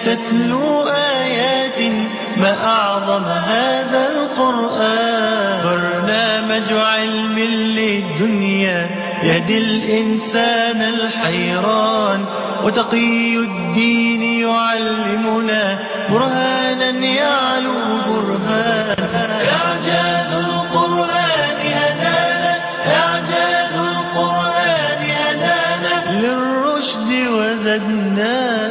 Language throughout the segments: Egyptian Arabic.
تتلو آيات ما أعظم هذا القرآن برنامج علم للدنيا يهدي الإنسان الحيران وتقي الدين يعلمنا برهانا يعلو برهان إعجاز القرآن هدانا إعجاز القرآن هدانا للرشد وزدنا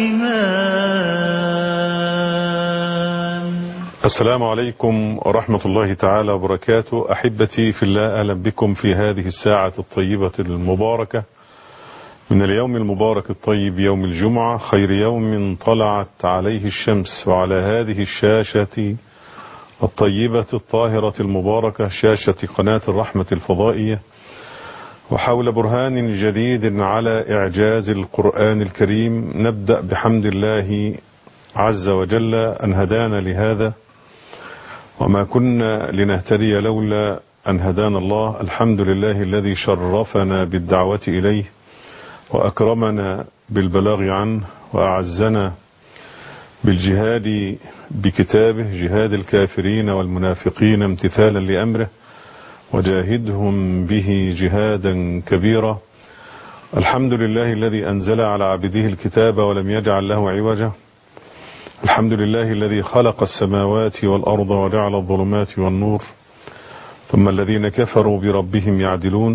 إيمان السلام عليكم ورحمة الله تعالى وبركاته أحبتي في الله أهلا بكم في هذه الساعة الطيبة المباركة من اليوم المبارك الطيب يوم الجمعة خير يوم طلعت عليه الشمس وعلى هذه الشاشة الطيبة الطاهرة المباركة شاشة قناة الرحمة الفضائية وحول برهان جديد على إعجاز القرآن الكريم نبدأ بحمد الله عز وجل أن هدانا لهذا وما كنا لنهتدي لولا أن هدانا الله الحمد لله الذي شرفنا بالدعوة إليه وأكرمنا بالبلاغ عنه وأعزنا بالجهاد بكتابه جهاد الكافرين والمنافقين امتثالا لأمره وجاهدهم به جهادا كبيرا الحمد لله الذي أنزل على عبده الكتاب ولم يجعل له عوجا الحمد لله الذي خلق السماوات والأرض وجعل الظلمات والنور ثم الذين كفروا بربهم يعدلون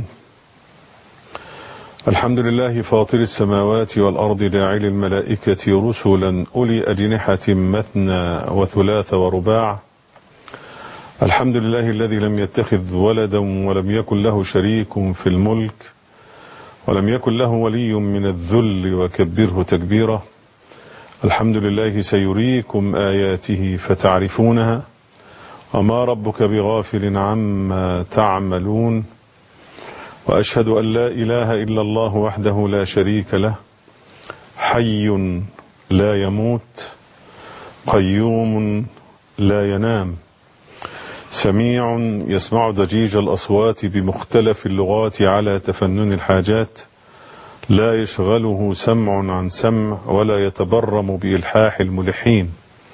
الحمد لله فاطر السماوات والأرض جاعل الملائكة رسلا أولي أجنحة مثنى وثلاث ورباع الحمد لله الذي لم يتخذ ولدا ولم يكن له شريك في الملك ولم يكن له ولي من الذل وكبره تكبيرا الحمد لله سيريكم آياته فتعرفونها وما ربك بغافل عما تعملون وأشهد أن لا إله إلا الله وحده لا شريك له حي لا يموت قيوم لا ينام سميع يسمع ضجيج الأصوات بمختلف اللغات على تفنن الحاجات لا يشغله سمع عن سمع ولا يتبرم بإلحاح الملحين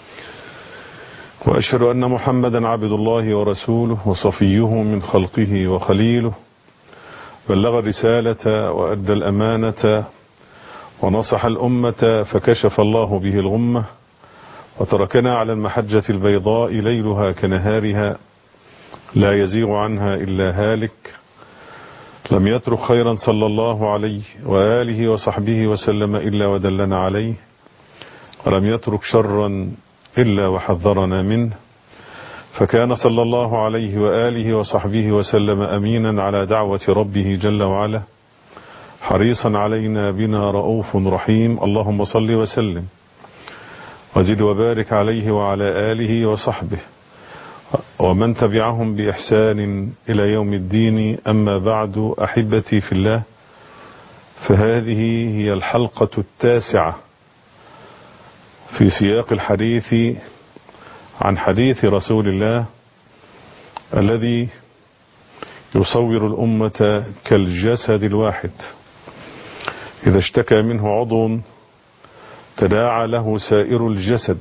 وأشهد أن محمدا عبد الله ورسوله وصفيه من خلقه وخليله بلغ الرسالة وأدى الأمانة ونصح الأمة فكشف الله به الغمة وتركنا على المحجة البيضاء ليلها كنهارها لا يزيغ عنها إلا هالك لم يترك خيرا صلى الله عليه وآله وصحبه وسلم إلا ودلنا عليه ولم يترك شرا إلا وحذرنا منه فكان صلى الله عليه وآله وصحبه وسلم أمينا على دعوة ربه جل وعلا حريصا علينا بنا رؤوف رحيم اللهم صل وسلم وزد وبارك عليه وعلى آله وصحبه ومن تبعهم بإحسان إلى يوم الدين أما بعد أحبتي في الله فهذه هي الحلقة التاسعة في سياق الحديث عن حديث رسول الله الذي يصور الأمة كالجسد الواحد إذا اشتكى منه عضو تداعى له سائر الجسد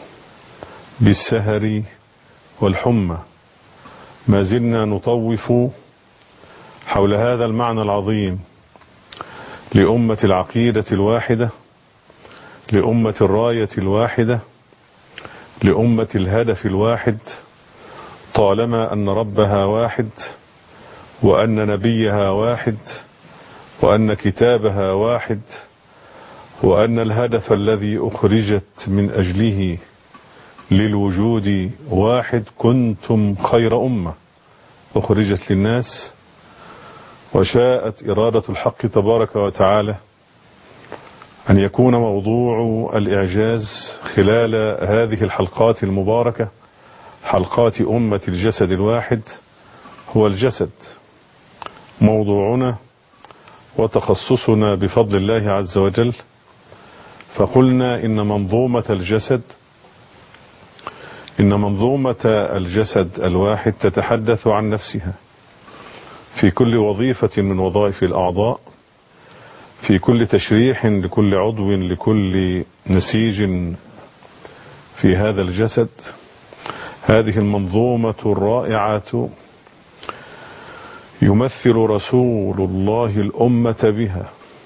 بالسهر والحمى ما زلنا نطوف حول هذا المعنى العظيم لأمة العقيدة الواحدة لأمة الراية الواحدة لأمة الهدف الواحد طالما أن ربها واحد وأن نبيها واحد وأن كتابها واحد وأن الهدف الذي أخرجت من أجله للوجود واحد كنتم خير أمة أخرجت للناس وشاءت إرادة الحق تبارك وتعالى أن يكون موضوع الإعجاز خلال هذه الحلقات المباركة حلقات أمة الجسد الواحد هو الجسد موضوعنا وتخصصنا بفضل الله عز وجل فقلنا إن منظومة الجسد إن منظومة الجسد الواحد تتحدث عن نفسها في كل وظيفة من وظائف الأعضاء في كل تشريح لكل عضو لكل نسيج في هذا الجسد هذه المنظومة الرائعة يمثل رسول الله الأمة بها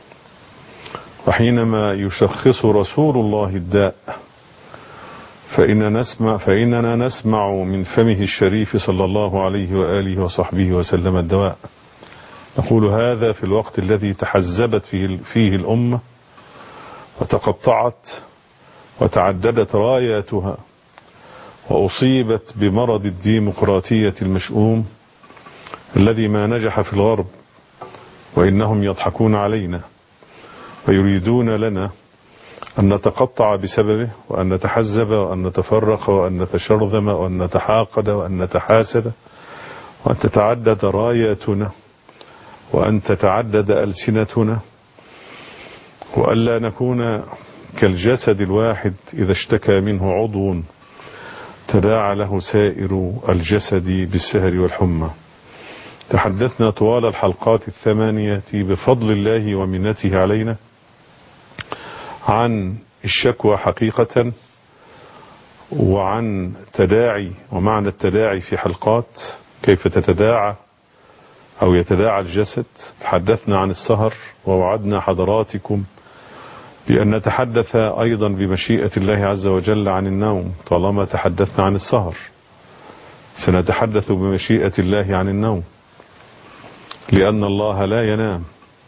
وحينما يشخص رسول الله الداء فإننا نسمع, فإننا نسمع من فمه الشريف صلى الله عليه وآله وصحبه وسلم الدواء نقول هذا في الوقت الذي تحزبت فيه, فيه الأمة وتقطعت وتعددت راياتها وأصيبت بمرض الديمقراطية المشؤوم الذي ما نجح في الغرب وإنهم يضحكون علينا ويريدون لنا أن نتقطع بسببه وأن نتحزب وأن نتفرق وأن نتشرذم وأن نتحاقد وأن نتحاسد وأن تتعدد راياتنا وأن تتعدد ألسنتنا وألا نكون كالجسد الواحد إذا اشتكى منه عضو تداعى له سائر الجسد بالسهر والحمى تحدثنا طوال الحلقات الثمانية بفضل الله ومنته علينا عن الشكوى حقيقة وعن تداعي ومعنى التداعي في حلقات كيف تتداعى أو يتداعى الجسد تحدثنا عن السهر ووعدنا حضراتكم بأن نتحدث أيضا بمشيئة الله عز وجل عن النوم طالما تحدثنا عن السهر سنتحدث بمشيئة الله عن النوم لأن الله لا ينام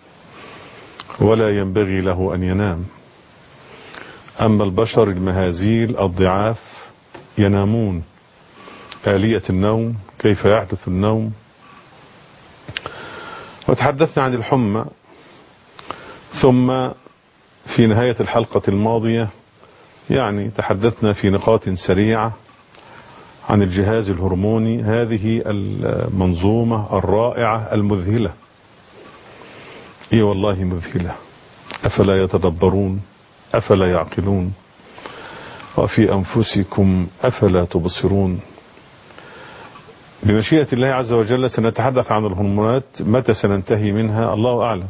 ولا ينبغي له أن ينام أما البشر المهازيل الضعاف ينامون آلية النوم كيف يحدث النوم وتحدثنا عن الحمى ثم في نهاية الحلقة الماضية يعني تحدثنا في نقاط سريعة عن الجهاز الهرموني هذه المنظومة الرائعة المذهلة اي والله مذهلة أفلا يتدبرون أفلا يعقلون وفي أنفسكم أفلا تبصرون بمشيئة الله عز وجل سنتحدث عن الهرمونات متى سننتهي منها الله أعلم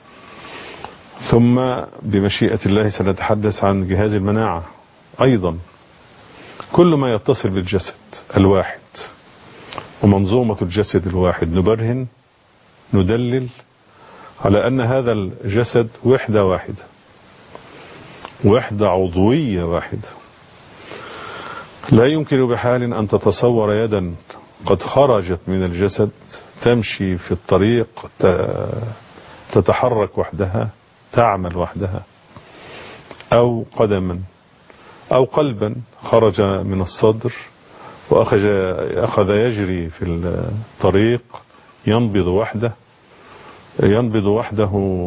ثم بمشيئة الله سنتحدث عن جهاز المناعة أيضا كل ما يتصل بالجسد الواحد ومنظومة الجسد الواحد نبرهن ندلل على أن هذا الجسد وحدة واحدة وحدة عضوية واحدة لا يمكن بحال أن تتصور يدا قد خرجت من الجسد تمشي في الطريق تتحرك وحدها تعمل وحدها أو قدما أو قلبا خرج من الصدر وأخذ أخذ يجري في الطريق ينبض وحده ينبض وحده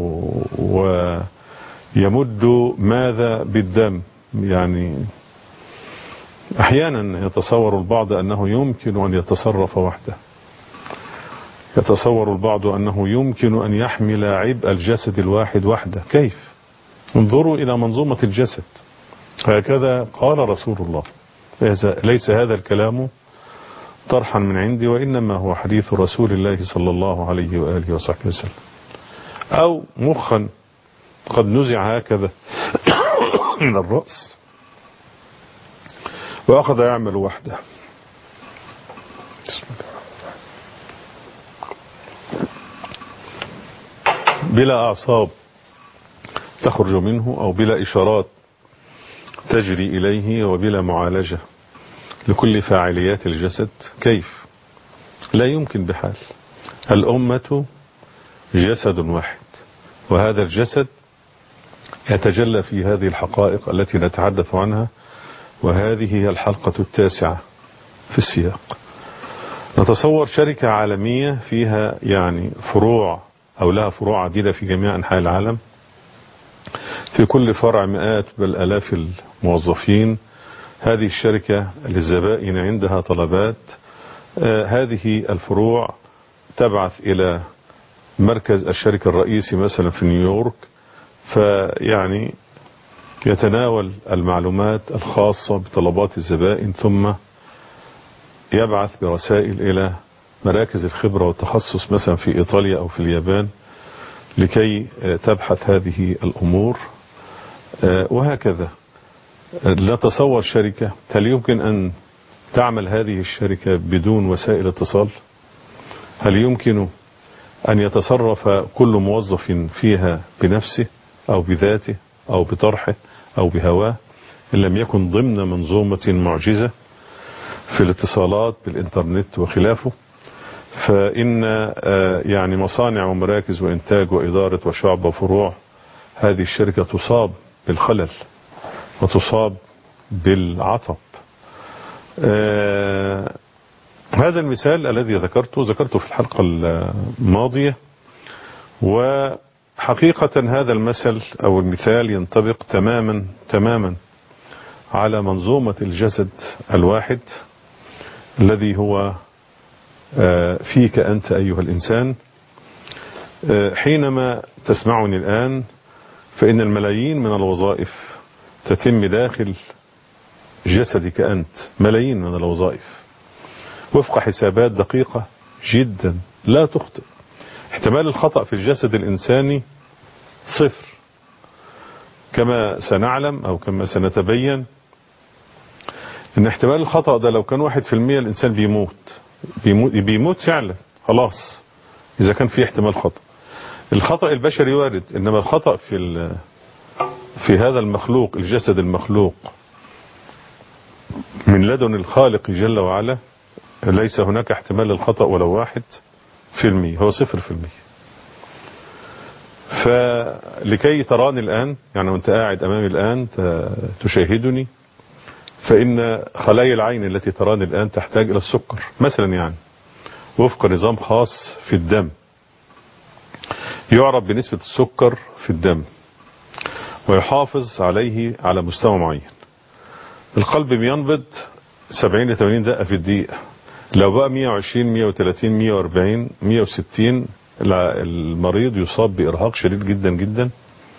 ويمد ماذا بالدم يعني أحيانا يتصور البعض أنه يمكن أن يتصرف وحده يتصور البعض أنه يمكن أن يحمل عبء الجسد الواحد وحده كيف انظروا إلى منظومة الجسد هكذا قال رسول الله ليس هذا الكلام طرحا من عندي وإنما هو حديث رسول الله صلى الله عليه وآله وصحبه وسلم أو مخا قد نزع هكذا من الرأس وأخذ يعمل وحده بسم الله بلا أعصاب تخرج منه أو بلا إشارات تجري إليه وبلا معالجة لكل فاعليات الجسد كيف لا يمكن بحال الأمة جسد واحد وهذا الجسد يتجلى في هذه الحقائق التي نتحدث عنها وهذه هي الحلقة التاسعة في السياق نتصور شركة عالمية فيها يعني فروع أو لها فروع عديدة في جميع أنحاء العالم في كل فرع مئات بل ألاف الموظفين هذه الشركة للزبائن عندها طلبات آه هذه الفروع تبعث إلى مركز الشركة الرئيسي مثلا في نيويورك فيعني يتناول المعلومات الخاصة بطلبات الزبائن ثم يبعث برسائل إلى مراكز الخبرة والتخصص مثلا في إيطاليا أو في اليابان لكي تبحث هذه الأمور وهكذا نتصور شركة هل يمكن أن تعمل هذه الشركة بدون وسائل اتصال هل يمكن أن يتصرف كل موظف فيها بنفسه أو بذاته أو بطرحه أو بهواه إن لم يكن ضمن منظومة معجزة في الاتصالات بالإنترنت وخلافه فإن يعني مصانع ومراكز وإنتاج وإدارة وشعب وفروع هذه الشركة تصاب بالخلل وتصاب بالعطب هذا المثال الذي ذكرته ذكرته في الحلقة الماضية وحقيقة هذا المثل أو المثال ينطبق تماما تماما على منظومة الجسد الواحد الذي هو فيك أنت أيها الإنسان حينما تسمعني الآن فإن الملايين من الوظائف تتم داخل جسدك أنت ملايين من الوظائف وفق حسابات دقيقة جدا لا تخطئ احتمال الخطأ في الجسد الإنساني صفر كما سنعلم أو كما سنتبين ان احتمال الخطأ ده لو كان واحد في المية الإنسان بيموت بيموت, بيموت فعلا خلاص إذا كان في احتمال خطأ الخطأ البشري وارد إنما الخطأ في في هذا المخلوق الجسد المخلوق من لدن الخالق جل وعلا ليس هناك احتمال للخطأ ولو واحد في المية هو صفر في المية فلكي تراني الآن يعني وانت قاعد أمامي الآن تشاهدني فإن خلايا العين التي تراني الآن تحتاج إلى السكر مثلا يعني وفق نظام خاص في الدم يعرف بنسبة السكر في الدم ويحافظ عليه على مستوى معين القلب بينبض 70 ل 80 دقة في الدقيقة لو بقى 120 130 140 160 المريض يصاب بإرهاق شديد جدا جدا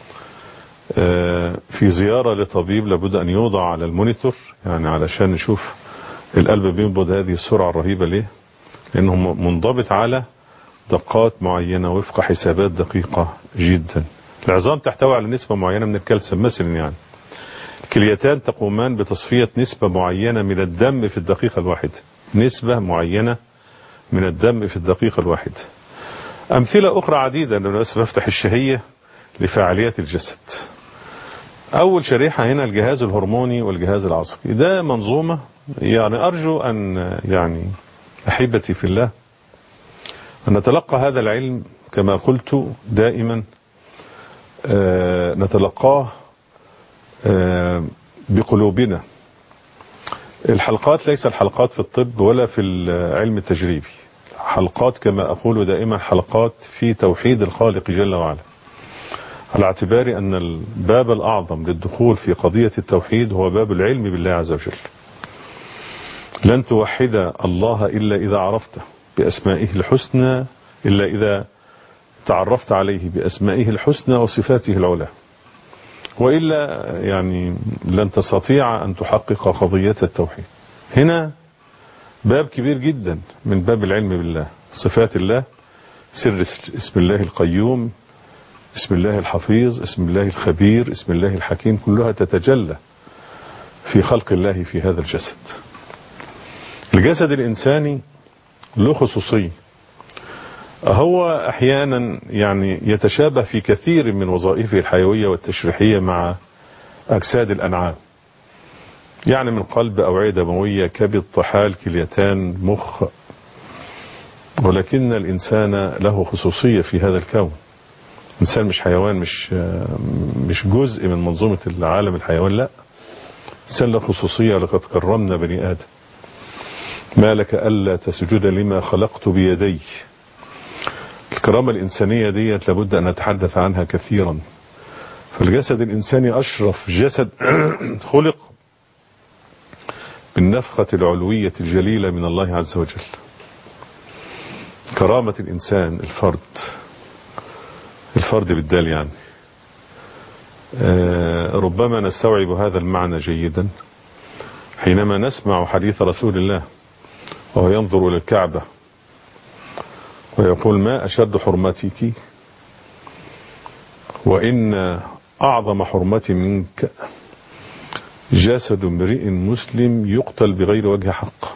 في زيارة لطبيب لابد أن يوضع على المونيتور يعني علشان نشوف القلب بينبض هذه السرعة الرهيبة ليه لأنه منضبط على دقات معينة وفق حسابات دقيقة جدا العظام تحتوي على نسبة معينة من الكالسيوم مثلا يعني الكليتان تقومان بتصفية نسبة معينة من الدم في الدقيقة الواحدة نسبة معينة من الدم في الدقيقة الواحدة أمثلة أخرى عديدة أنا بس بفتح الشهية لفعاليات الجسد أول شريحة هنا الجهاز الهرموني والجهاز العصبي ده منظومة يعني أرجو أن يعني أحبتي في الله أن نتلقى هذا العلم كما قلت دائما آه نتلقاه آه بقلوبنا الحلقات ليس الحلقات في الطب ولا في العلم التجريبي حلقات كما أقول دائما حلقات في توحيد الخالق جل وعلا على اعتبار أن الباب الأعظم للدخول في قضية التوحيد هو باب العلم بالله عز وجل لن توحد الله إلا إذا عرفته بأسمائه الحسنى إلا إذا تعرفت عليه بأسمائه الحسنى وصفاته العلى وإلا يعني لن تستطيع أن تحقق قضية التوحيد هنا باب كبير جدا من باب العلم بالله صفات الله سر اسم الله القيوم اسم الله الحفيظ اسم الله الخبير اسم الله الحكيم كلها تتجلى في خلق الله في هذا الجسد الجسد الإنساني له خصوصية هو أحيانا يعني يتشابه في كثير من وظائفه الحيوية والتشريحية مع أجساد الأنعام يعني من قلب أوعية دموية كبد طحال كليتان مخ ولكن الإنسان له خصوصية في هذا الكون الإنسان مش حيوان مش مش جزء من منظومة العالم الحيوان لا الإنسان له خصوصية لقد كرمنا بني آدم ما لك ألا تسجد لما خلقت بيدي الكرامة الإنسانية ديت لابد أن نتحدث عنها كثيرا فالجسد الإنساني أشرف جسد خلق بالنفخة العلوية الجليلة من الله عز وجل كرامة الإنسان الفرد الفرد بالدال يعني ربما نستوعب هذا المعنى جيدا حينما نسمع حديث رسول الله وهو ينظر إلى الكعبة ويقول ما أشد حرمتك وإن أعظم حرمة منك جسد امرئ مسلم يقتل بغير وجه حق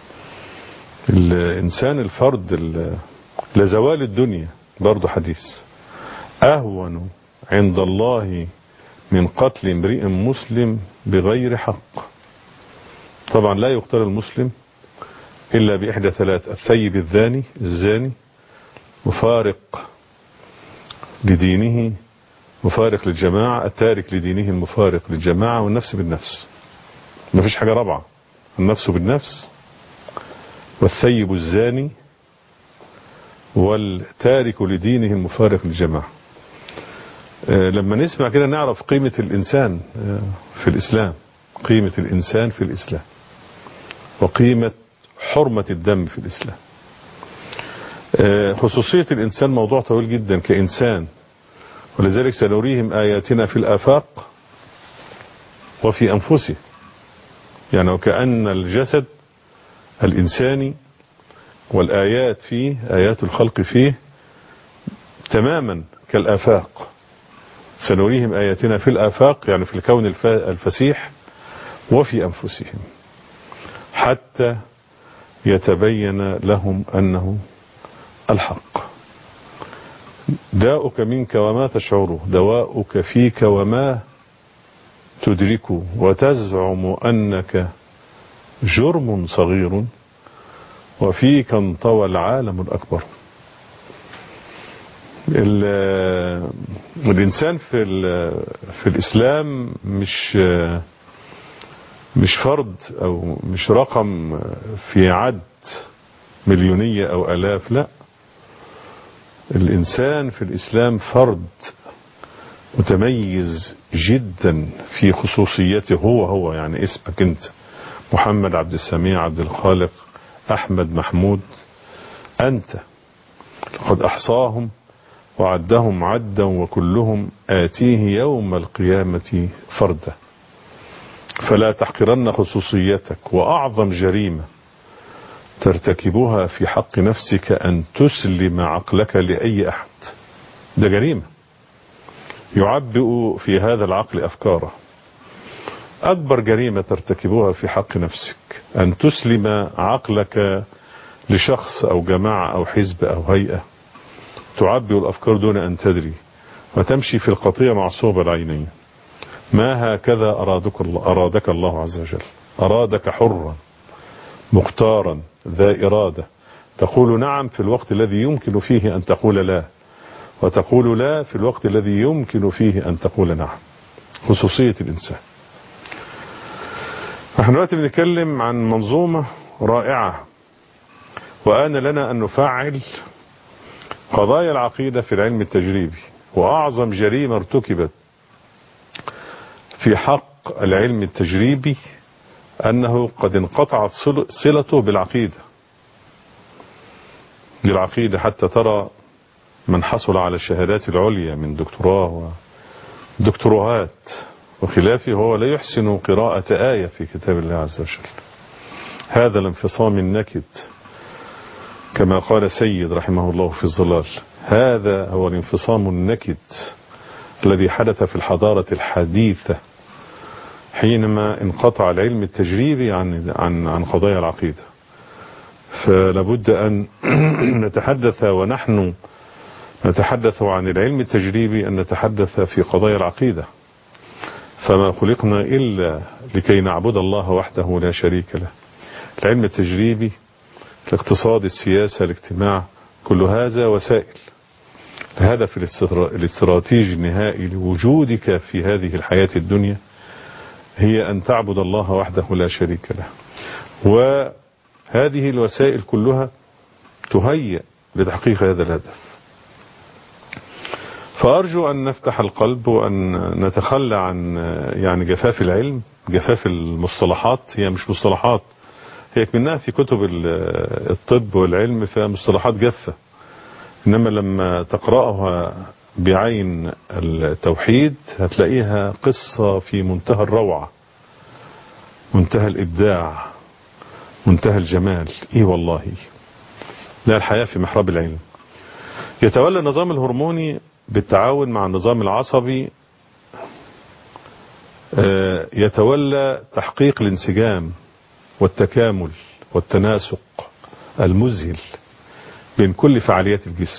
الإنسان الفرد لزوال الدنيا برضه حديث أهون عند الله من قتل امرئ مسلم بغير حق طبعا لا يقتل المسلم إلا بإحدى ثلاث الثيب الزاني الزاني مفارق لدينه مفارق للجماعة التارك لدينه المفارق للجماعة والنفس بالنفس ما فيش حاجة رابعة النفس بالنفس والثيب الزاني والتارك لدينه المفارق للجماعة لما نسمع كده نعرف قيمة الإنسان في الإسلام قيمة الإنسان في الإسلام وقيمة حرمة الدم في الإسلام خصوصية الإنسان موضوع طويل جدا كإنسان ولذلك سنريهم آياتنا في الآفاق وفي أنفسهم يعني وكأن الجسد الإنساني والآيات فيه آيات الخلق فيه تماما كالآفاق سنريهم آياتنا في الآفاق يعني في الكون الفسيح وفي أنفسهم حتى يتبين لهم أنه الحق داؤك منك وما تشعره دواؤك فيك وما تدرك وتزعم أنك جرم صغير وفيك انطوى العالم الأكبر الإنسان في في الإسلام مش مش فرد أو مش رقم في عد مليونية أو ألاف لا الإنسان في الإسلام فرد متميز جدا في خصوصيته هو هو يعني اسمك انت محمد عبد السميع عبد الخالق أحمد محمود أنت قد أحصاهم وعدهم عدا وكلهم آتيه يوم القيامة فردا فلا تحقرن خصوصيتك وأعظم جريمة ترتكبها في حق نفسك أن تسلم عقلك لأي أحد ده جريمة يعبئ في هذا العقل أفكاره أكبر جريمة ترتكبها في حق نفسك أن تسلم عقلك لشخص أو جماعة أو حزب أو هيئة تعبئ الأفكار دون أن تدري وتمشي في القطيع معصوب العينين ما هكذا أرادك الله, أرادك الله عز وجل أرادك حرا مختارا ذا إرادة تقول نعم في الوقت الذي يمكن فيه أن تقول لا وتقول لا في الوقت الذي يمكن فيه أن تقول نعم خصوصية الإنسان نحن دلوقتي بنتكلم عن منظومة رائعة وآن لنا أن نفعل قضايا العقيدة في العلم التجريبي وأعظم جريمة ارتكبت في حق العلم التجريبي أنه قد انقطعت صلته بالعقيدة بالعقيدة حتى ترى من حصل على الشهادات العليا من دكتوراه ودكتوراهات وخلافه هو لا يحسن قراءة آية في كتاب الله عز وجل هذا الانفصام النكد كما قال سيد رحمه الله في الظلال هذا هو الانفصام النكد الذي حدث في الحضارة الحديثة حينما انقطع العلم التجريبي عن عن عن قضايا العقيدة فلابد أن نتحدث ونحن نتحدث عن العلم التجريبي أن نتحدث في قضايا العقيدة فما خلقنا إلا لكي نعبد الله وحده لا شريك له العلم التجريبي الاقتصاد السياسة الاجتماع كل هذا وسائل الهدف الاستراتيجي النهائي لوجودك في هذه الحياة الدنيا هي أن تعبد الله وحده لا شريك له وهذه الوسائل كلها تهيئ لتحقيق هذا الهدف فأرجو أن نفتح القلب وأن نتخلى عن يعني جفاف العلم جفاف المصطلحات هي مش مصطلحات هي منها في كتب الطب والعلم فيها مصطلحات جافة إنما لما تقرأها بعين التوحيد هتلاقيها قصة في منتهى الروعة منتهى الإبداع منتهى الجمال إيه والله لا الحياة في محراب العلم يتولى النظام الهرموني بالتعاون مع النظام العصبي آه، يتولى تحقيق الانسجام والتكامل والتناسق المذهل بين كل فعاليات الجسم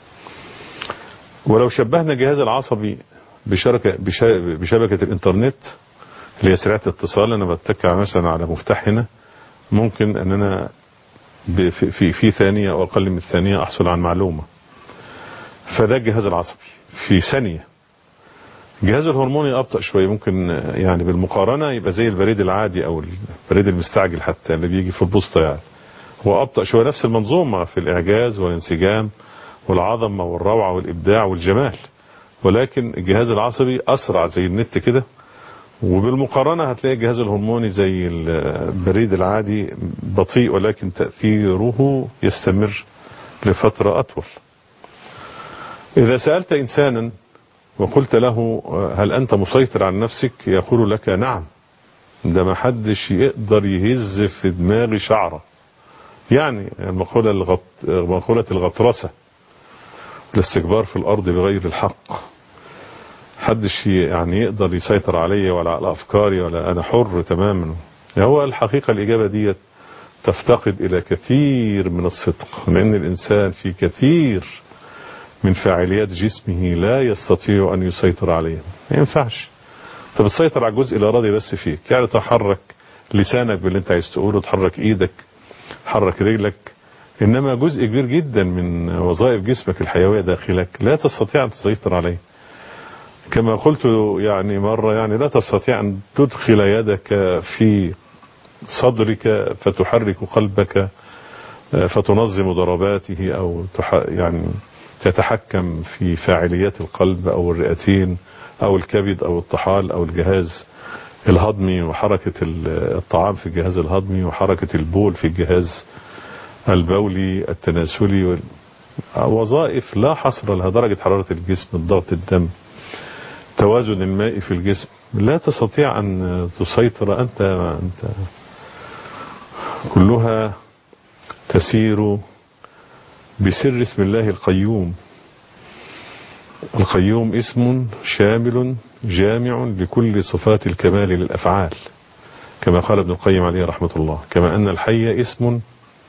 ولو شبهنا الجهاز العصبي بشركة بش- بشبكة الانترنت اللي هي سرعة الاتصال انا بتكع مثلا على مفتاح هنا ممكن ان انا ب- في, في, في ثانية او اقل من الثانية احصل عن معلومة فده الجهاز العصبي في ثانية الجهاز الهرموني ابطأ شوية ممكن آه، يعني بالمقارنة يبقى زي البريد العادي او البريد المستعجل حتى اللي بيجي في البوسطة يعني هو ابطأ شوية نفس المنظومة في الاعجاز والانسجام والعظمة والروعة والابداع والجمال ولكن الجهاز العصبي اسرع زي النت كده وبالمقارنة هتلاقي الجهاز الهرموني زي البريد العادي بطيء ولكن تأثيره يستمر لفترة أطول إذا سألت إنسانا وقلت له هل أنت مسيطر على نفسك يقول لك نعم ده ما حدش يقدر يهز في دماغي شعرة يعني المقولة, الغط... مقولة الغطرسة الاستكبار في الأرض بغير الحق حدش يعني يقدر يسيطر علي ولا على أفكاري ولا أنا حر تماما هو الحقيقة الإجابة دي تفتقد إلى كثير من الصدق لأن الإنسان في كثير من فاعليات جسمه لا يستطيع أن يسيطر عليها ما ينفعش انت بتسيطر على الجزء الإرادي بس فيك يعني تحرك لسانك باللي انت عايز تقوله تحرك ايدك تحرك رجلك انما جزء كبير جدا من وظائف جسمك الحيوية داخلك لا تستطيع ان تسيطر عليه كما قلت يعني مرة يعني لا تستطيع ان تدخل يدك في صدرك فتحرك قلبك فتنظم ضرباته او تح يعني تتحكم في فاعليات القلب او الرئتين او الكبد او الطحال او الجهاز الهضمي وحركة الطعام في الجهاز الهضمي وحركة البول في الجهاز البولي التناسلي وظائف لا حصر لها درجة حرارة الجسم الضغط الدم توازن الماء في الجسم لا تستطيع أن تسيطر أنت, أنت كلها تسير بسر اسم الله القيوم القيوم اسم شامل جامع لكل صفات الكمال للأفعال كما قال ابن القيم عليه رحمة الله كما أن الحي اسم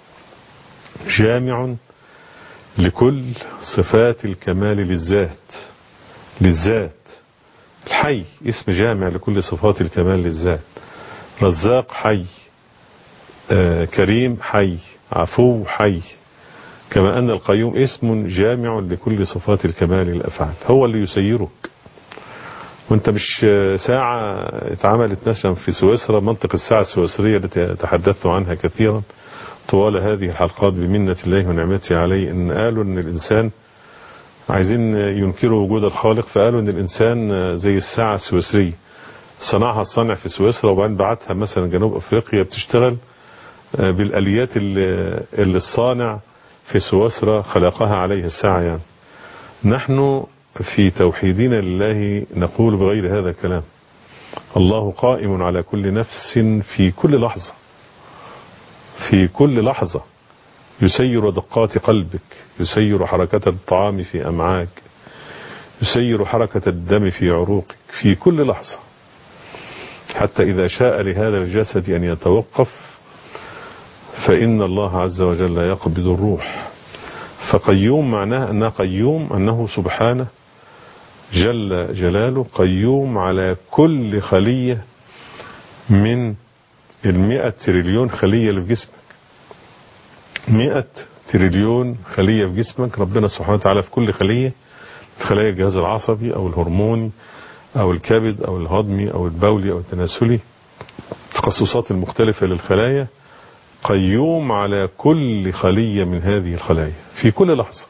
جامع لكل صفات الكمال للذات للذات الحي اسم جامع لكل صفات الكمال للذات رزاق حي آه كريم حي عفو حي كما أن القيوم اسم جامع لكل صفات الكمال للأفعال هو اللي يسيرك وانت مش ساعة اتعملت مثلا في سويسرا منطقة الساعة السويسرية التي تحدثت عنها كثيرا طوال هذه الحلقات بمنة الله ونعمته عليه ان قالوا ان الانسان عايزين ينكروا وجود الخالق فقالوا ان الانسان زي الساعة السويسرية صنعها الصانع في سويسرا وبعدين بعتها مثلا جنوب افريقيا بتشتغل بالاليات اللي, اللي الصانع في سويسرا خلقها عليه الساعة يعني نحن في توحيدنا لله نقول بغير هذا الكلام الله قائم على كل نفس في كل لحظة في كل لحظة يسير دقات قلبك يسير حركة الطعام في أمعاك يسير حركة الدم في عروقك في كل لحظة حتى إذا شاء لهذا الجسد أن يتوقف فإن الله عز وجل يقبض الروح فقيوم معناه أنه قيوم أنه سبحانه جل جلاله قيوم على كل خلية من المئة تريليون خلية اللي في جسمك مئة تريليون خلية في جسمك ربنا سبحانه وتعالى في كل خلية في خلايا الجهاز العصبي أو الهرموني أو الكبد أو الهضمي أو البولي أو التناسلي التخصصات المختلفة للخلايا قيوم على كل خلية من هذه الخلايا في كل لحظة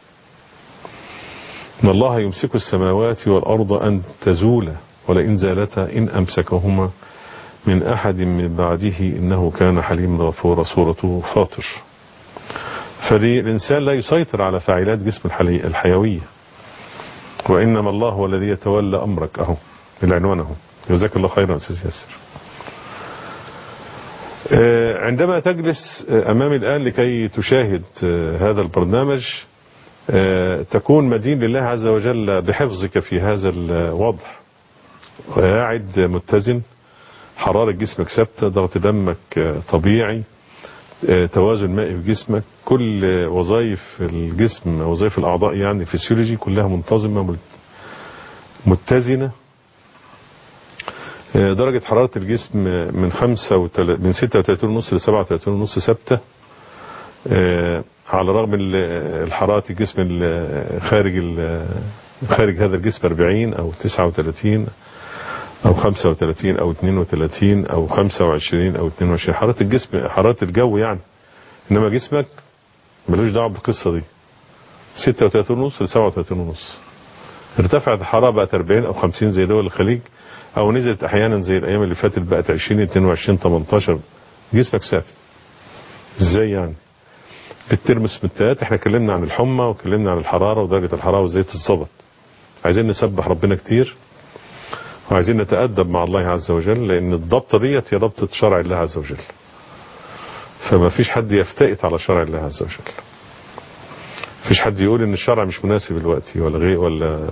إن الله يمسك السماوات والأرض أن تزولا ولئن زالتا إن أمسكهما من أحد من بعده إنه كان حليما غفورا سورة فاطر فالإنسان لا يسيطر على فاعلات جسم الحلي الحيوية وإنما الله هو الذي يتولى أمرك أهو العنوان أهو جزاك الله خيرا أستاذ ياسر عندما تجلس أمامي الآن لكي تشاهد هذا البرنامج آه، تكون مدين لله عز وجل بحفظك في هذا الوضع قاعد متزن حرارة جسمك ثابتة ضغط دمك آه، طبيعي آه، توازن مائي في جسمك كل وظائف الجسم وظائف الأعضاء يعني فيسيولوجي كلها منتظمة مت- متزنة آه، درجة حرارة الجسم من خمسة وتل... من 36 ونص ل 37 ونص ثابتة آه، على الرغم من ال- حرارة الجسم ال- خارج ال- خارج هذا الجسم 40 أو 39 أو 35 أو 32 أو 25 أو 22 حرارة الجسم حرارة الجو يعني إنما جسمك ملوش دعوة بالقصة دي 36 ونص ل 37 ونص ارتفعت الحرارة بقت 40 أو 50 زي دول الخليج أو نزلت أحيانا زي الأيام اللي فاتت بقت 20 22 18 جسمك ثابت ازاي يعني بالترمومترات احنا اتكلمنا عن الحمى واتكلمنا عن الحرارة ودرجة الحرارة وازاي تتظبط عايزين نسبح ربنا كتير وعايزين نتأدب مع الله عز وجل لأن الضبطة ديت هي ضبطة شرع الله عز وجل فما فيش حد يفتئت على شرع الله عز وجل فيش حد يقول ان الشرع مش مناسب دلوقتي ولا غير ولا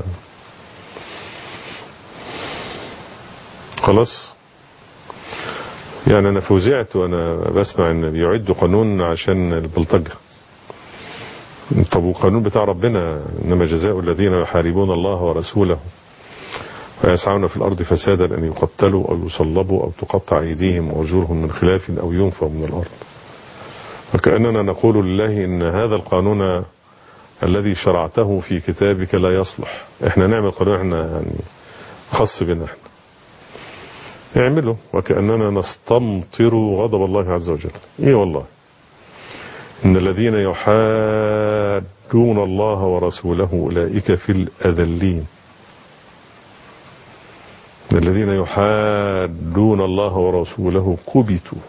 خلاص يعني انا فوزعت وانا بسمع ان بيعدوا قانون عشان البلطجة طب والقانون بتاع ربنا انما جزاء الذين يحاربون الله ورسوله ويسعون في الارض فسادا ان يقتلوا او يصلبوا او تقطع ايديهم وارجلهم من خلاف او ينفوا من الارض وكاننا نقول لله ان هذا القانون الذي شرعته في كتابك لا يصلح احنا نعمل قانون احنا يعني خاص بنا احنا اعمله وكأننا نستمطر غضب الله عز وجل ايه والله ان الذين يحادون الله ورسوله اولئك في الاذلين إن الذين يحادون الله ورسوله كبتوا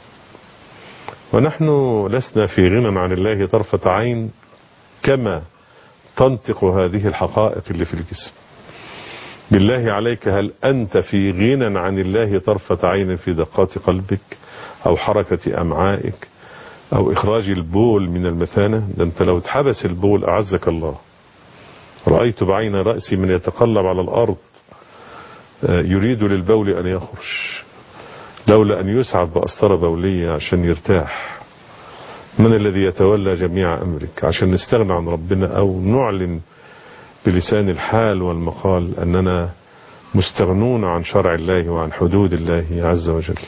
ونحن لسنا في غنى عن الله طرفة عين كما تنطق هذه الحقائق اللي في الجسم بالله عليك هل أنت في غنى عن الله طرفة عين في دقات قلبك أو حركة أمعائك أو إخراج البول من المثانة ده أنت لو اتحبس البول أعزك الله رأيت بعين رأسي من يتقلب على الأرض يريد للبول أن يخرج لولا أن يسعف بأسطرة بولية عشان يرتاح من الذي يتولى جميع أمرك عشان نستغنى عن ربنا أو نعلن بلسان الحال والمقال أننا مستغنون عن شرع الله وعن حدود الله عز وجل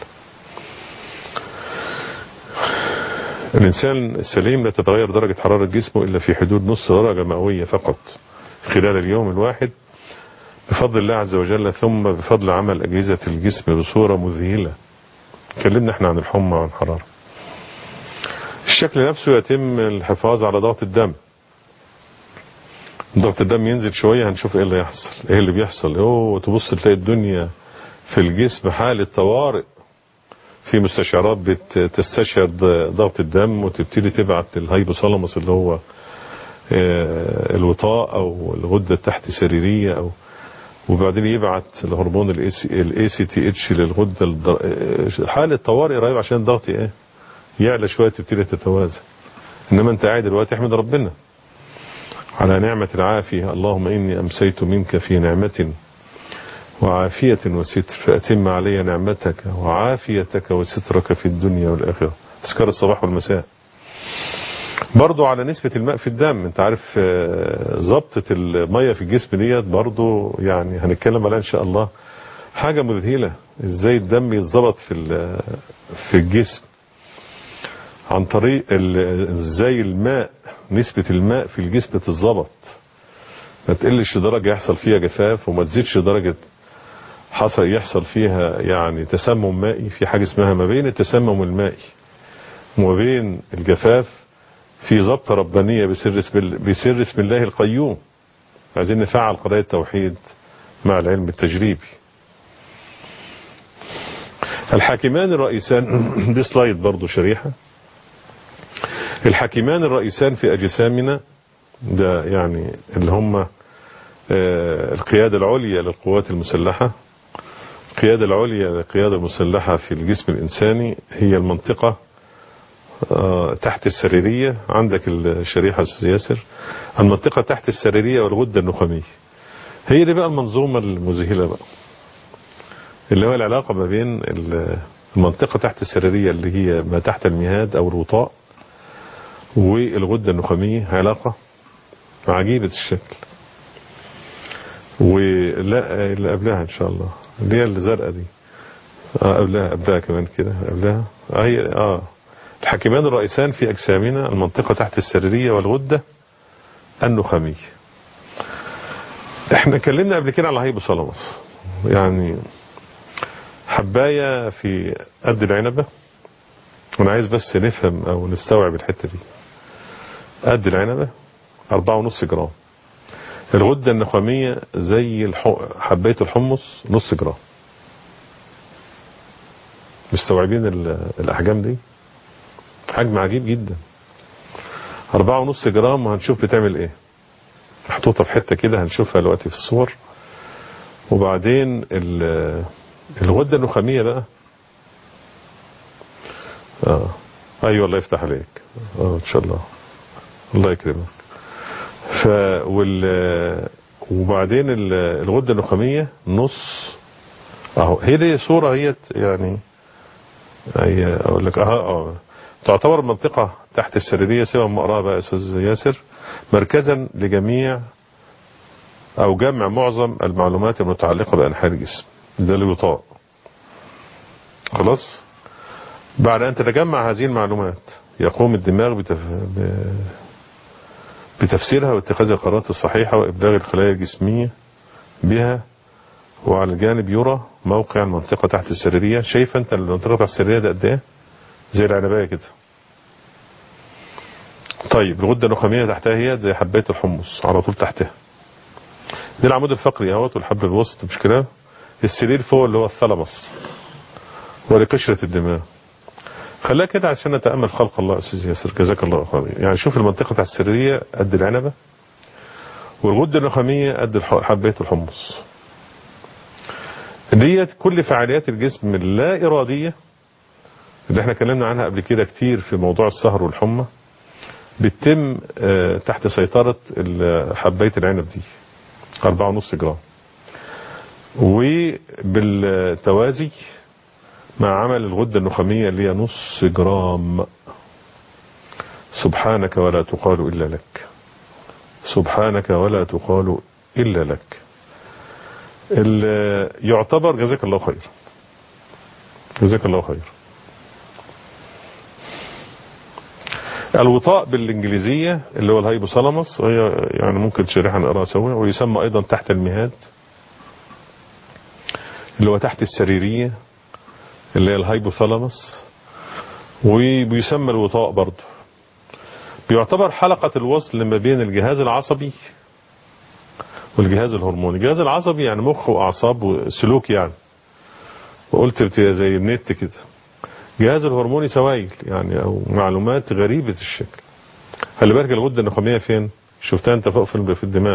الإنسان السليم لا تتغير درجة حرارة جسمه إلا في حدود نص درجة مئوية فقط خلال اليوم الواحد بفضل الله عز وجل ثم بفضل عمل أجهزة الجسم بصورة مذهلة تكلمنا احنا عن الحمى وعن الحرارة الشكل نفسه يتم الحفاظ على ضغط الدم ضغط الدم ينزل شوية هنشوف ايه اللي يحصل ايه اللي بيحصل اوه تبص تلاقي الدنيا في الجسم حالة طوارئ في مستشعرات بتستشعر ضغط الدم وتبتدي تبعت للهايبوثالاموس اللي هو الوطاء او الغدة التحت سريرية او وبعدين يبعت الهرمون الاي سي تي اتش للغده الدر... حاله طوارئ رهيب عشان الضغط ايه يعلى شويه تبتدي تتوازن انما انت قاعد دلوقتي احمد ربنا على نعمه العافيه اللهم اني امسيت منك في نعمه وعافيه وستر فاتم علي نعمتك وعافيتك وسترك في الدنيا والاخره تذكار الصباح والمساء برضو على نسبة الماء في الدم انت عارف ضبطة المية في الجسم ديت برضو يعني هنتكلم عليها ان شاء الله حاجة مذهلة ازاي الدم يتظبط في في الجسم عن طريق ازاي الماء نسبة الماء في الجسم تتظبط ما تقلش درجة يحصل فيها جفاف وما تزيدش درجة حصل يحصل فيها يعني تسمم مائي في حاجة اسمها ما بين التسمم المائي وما بين الجفاف في ضبط ربانية بسر اسم, بسر اسم الله القيوم عايزين نفعل قضايا التوحيد مع العلم التجريبي الحاكمان الرئيسان دي سلايد برضو شريحة الحاكمان الرئيسان في أجسامنا ده يعني اللي هم القيادة العليا للقوات المسلحة القيادة العليا للقيادة المسلحة في الجسم الإنساني هي المنطقة آه تحت السريرية عندك الشريحة أستاذ ياسر المنطقة تحت السريرية والغدة النخامية هي دي بقى المنظومة المذهلة بقى اللي هو العلاقة ما بين المنطقة تحت السريرية اللي هي ما تحت المهاد أو الوطاء والغدة النخامية علاقة عجيبة الشكل ولا اللي قبلها إن شاء الله اللي هي الزرقاء دي آه قبلها قبلها كمان كده قبلها آه, هي آه الحاكمان الرئيسان في أجسامنا المنطقة تحت السريرية والغدة النخامية احنا اتكلمنا قبل كده على هيبوثالاموس يعني حباية في قد العنبة وانا عايز بس نفهم او نستوعب الحتة دي قد العنبة أربعة ونص جرام الغدة النخامية زي الح... حباية الحمص نص جرام مستوعبين الأحجام دي حجم عجيب جدا أربعة ونص جرام وهنشوف بتعمل ايه محطوطة في حتة كده هنشوفها دلوقتي في الصور وبعدين الغدة النخامية بقى اه ايوه الله يفتح عليك اه ان شاء الله الله يكرمك ف وال وبعدين الغدة النخامية نص اهو هي دي صورة هي يعني هي اقول لك اه اه تعتبر منطقة تحت السريرية سوى ما اقراها بقى استاذ ياسر مركزا لجميع او جمع معظم المعلومات المتعلقة بانحاء الجسم ده الوطاء خلاص بعد ان تتجمع هذه المعلومات يقوم الدماغ بتف... ب... بتفسيرها واتخاذ القرارات الصحيحة وابلاغ الخلايا الجسمية بها وعلى الجانب يرى موقع المنطقة تحت السريرية شايف انت المنطقة تحت السريرية ده قد ايه زي العنباية كده طيب الغدة النخامية تحتها هي زي حباية الحمص على طول تحتها دي العمود الفقري اهوت والحبل الوسط مش كده السرير فوق اللي هو الثلمس ولقشرة الدماغ خلاها كده عشان نتأمل خلق الله أستاذ ياسر جزاك الله خير يعني شوف المنطقة بتاع السريرية قد العنبة والغدة النخامية قد حباية الحمص ديت كل فعاليات الجسم اللا إرادية اللي احنا اتكلمنا عنها قبل كده كتير في موضوع السهر والحمى بتتم تحت سيطرة حباية العنب دي أربعة ونص جرام وبالتوازي مع عمل الغدة النخامية اللي هي نص جرام سبحانك ولا تقال إلا لك سبحانك ولا تقال إلا لك يعتبر جزاك الله خير جزاك الله خير الوطاء بالانجليزية اللي هو الهايبوثالاموس هي يعني ممكن شريحة نقراها سوا ويسمى ايضا تحت المهاد اللي هو تحت السريرية اللي هي الهايبوثالاموس وبيسمى الوطاء برضه بيعتبر حلقة الوصل ما بين الجهاز العصبي والجهاز الهرموني الجهاز العصبي يعني مخ واعصاب وسلوك يعني وقلت زي النت كده جهاز الهرموني سوائل يعني او معلومات غريبة الشكل خلي بالك الغدة النخامية فين شفتها انت فوق في الدماغ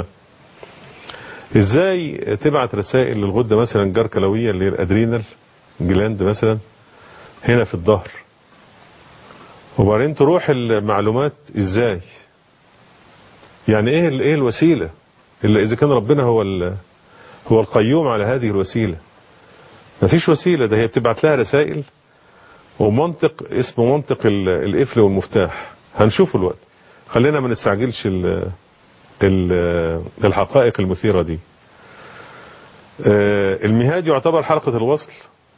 ازاي تبعت رسائل للغدة مثلا جركلوية اللي هي الادرينال جلاند مثلا هنا في الظهر وبعدين تروح المعلومات ازاي يعني ايه ايه الوسيلة الا اذا كان ربنا هو هو القيوم على هذه الوسيلة مفيش وسيلة ده هي بتبعت لها رسائل ومنطق اسمه منطق القفل والمفتاح هنشوفه الوقت خلينا ما نستعجلش ال ال الحقائق المثيرة دي المهاد يعتبر حلقة الوصل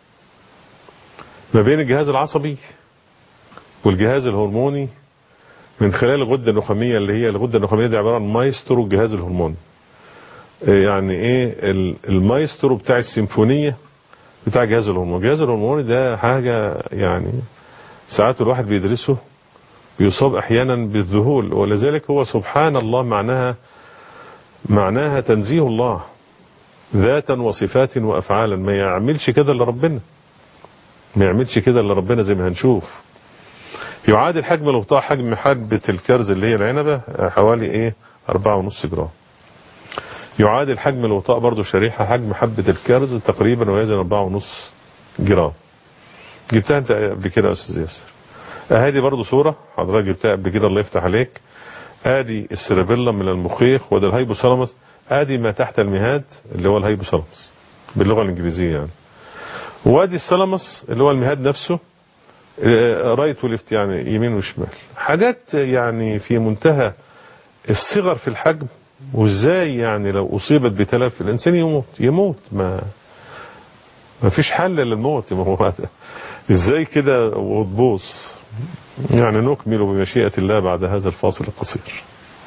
ما بين الجهاز العصبي والجهاز الهرموني من خلال الغدة النخامية اللي هي الغدة النخامية دي عبارة عن مايسترو الجهاز الهرموني يعني ايه المايسترو بتاع السيمفونية بتاع جهاز الهرمون جهاز الهرموني ده حاجة يعني ساعات الواحد بيدرسه بيصاب احيانا بالذهول ولذلك هو سبحان الله معناها معناها تنزيه الله ذاتا وصفات وافعالا ما يعملش كده الا ربنا ما يعملش كده الا ربنا زي ما هنشوف يعادل حجم الغطاء حجم حبة الكرز اللي هي العنبة حوالي ايه اربعة ونص جرام يعادل حجم الغطاء برضو شريحة حجم حبة الكرز تقريبا ويزن اربعة ونص جرام جبتها انت قبل كده يا استاذ ياسر هذه برضو صورة حضرتك جبتها قبل كده الله يفتح عليك ادي السيربيلا من المخيخ وده الهيبوثالاموس ادي ما تحت المهاد اللي هو الهيبوثالاموس باللغة الانجليزية يعني وادي الثالاموس اللي هو المهاد نفسه رايت وليفت يعني يمين وشمال حاجات يعني في منتهى الصغر في الحجم وازاي يعني لو اصيبت بتلف الانسان يموت يموت ما ما فيش حل للموت ما هو ازاي كده وتبوظ يعني نكمل بمشيئة الله بعد هذا الفاصل القصير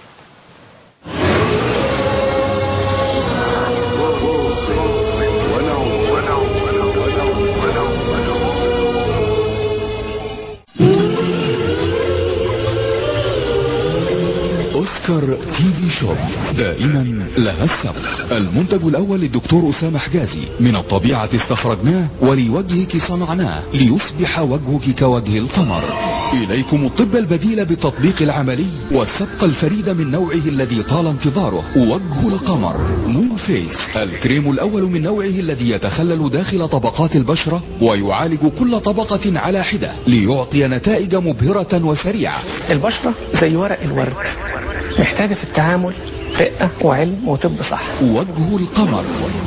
اوسكار تي في شوب دائما لها السبق المنتج الاول للدكتور اسامه حجازي من الطبيعه استخرجناه ولوجهك صنعناه ليصبح وجهك كوجه القمر اليكم الطب البديل بالتطبيق العملي والسبق الفريد من نوعه الذي طال انتظاره وجه القمر مون فيس الكريم الاول من نوعه الذي يتخلل داخل طبقات البشره ويعالج كل طبقه على حده ليعطي نتائج مبهره وسريعه البشرة زي ورق الورد محتاجة في التعامل رقة وعلم وطب صح وجه القمر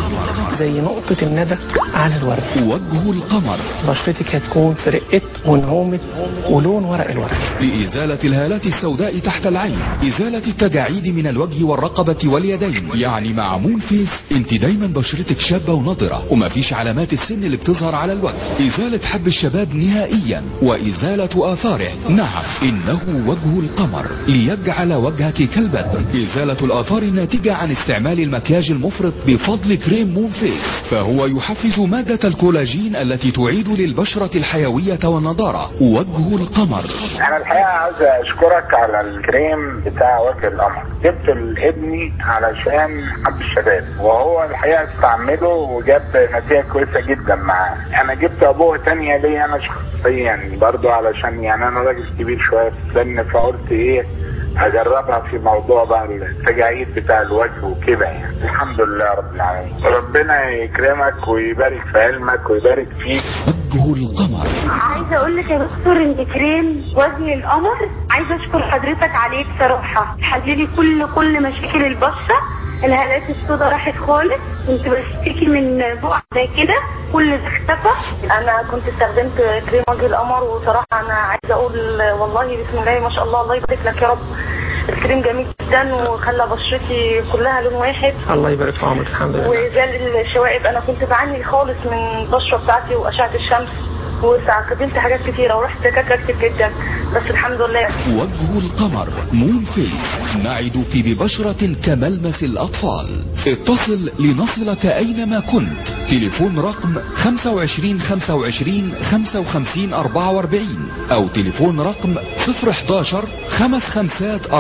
زي نقطة الندى على الورد وجه القمر بشرتك هتكون في رقة ونعومة ولون ورق الورد لإزالة الهالات السوداء تحت العين إزالة التجاعيد من الوجه والرقبة واليدين يعني مع مون فيس انت دايما بشرتك شابة ونضرة ومفيش علامات السن اللي بتظهر على الوجه إزالة حب الشباب نهائيا وإزالة آثاره نعم إنه وجه القمر ليجعل وجهك كالبدر إزالة الآثار الناتجة عن استعمال المكياج المفرط بفضل كريم مون فيس فهو يحفز مادة الكولاجين التي تعيد للبشرة الحيوية والنضارة وجه القمر انا الحقيقه عاوز اشكرك على الكريم بتاع وجه القمر جبت لابني علشان حب الشباب وهو الحقيقه استعمله وجاب نتيجه كويسه جدا معاه انا جبت ابوه تانية ليا انا شخصيا برضو علشان يعني انا راجل كبير شويه في السن فقلت ايه اجربها في موضوع بقى التجاعيد بتاع الوجه وكده يعني الحمد لله رب العالمين ربنا يكرمك ويبارك في علمك ويبارك فيك وجه القمر عايزه اقول لك يا دكتور انت كريم وجه القمر عايزه اشكر حضرتك عليه بصراحه حللي كل كل مشاكل البشره الهالات السوداء راحت خالص كنت بشتكي من بقع زي كده كل ده اختفى انا كنت استخدمت كريم وجه القمر وصراحه انا عايزه اقول والله بسم الله ما شاء الله الله يبارك لك يا رب الكريم جميل جدا وخلى بشرتي كلها لون واحد الله يبارك في عمرك الحمد لله وزال الشوائب انا كنت بعاني خالص من البشره بتاعتي واشعه الشمس واستخدمت حاجات كتيره ورحت دكاتره كتير جدا بس الحمد لله وجه القمر مون فيس نعدك ببشرة كملمس الأطفال اتصل لنصلك أينما كنت تليفون رقم 25 25 55 44 أو تليفون رقم 011 خمس خمسات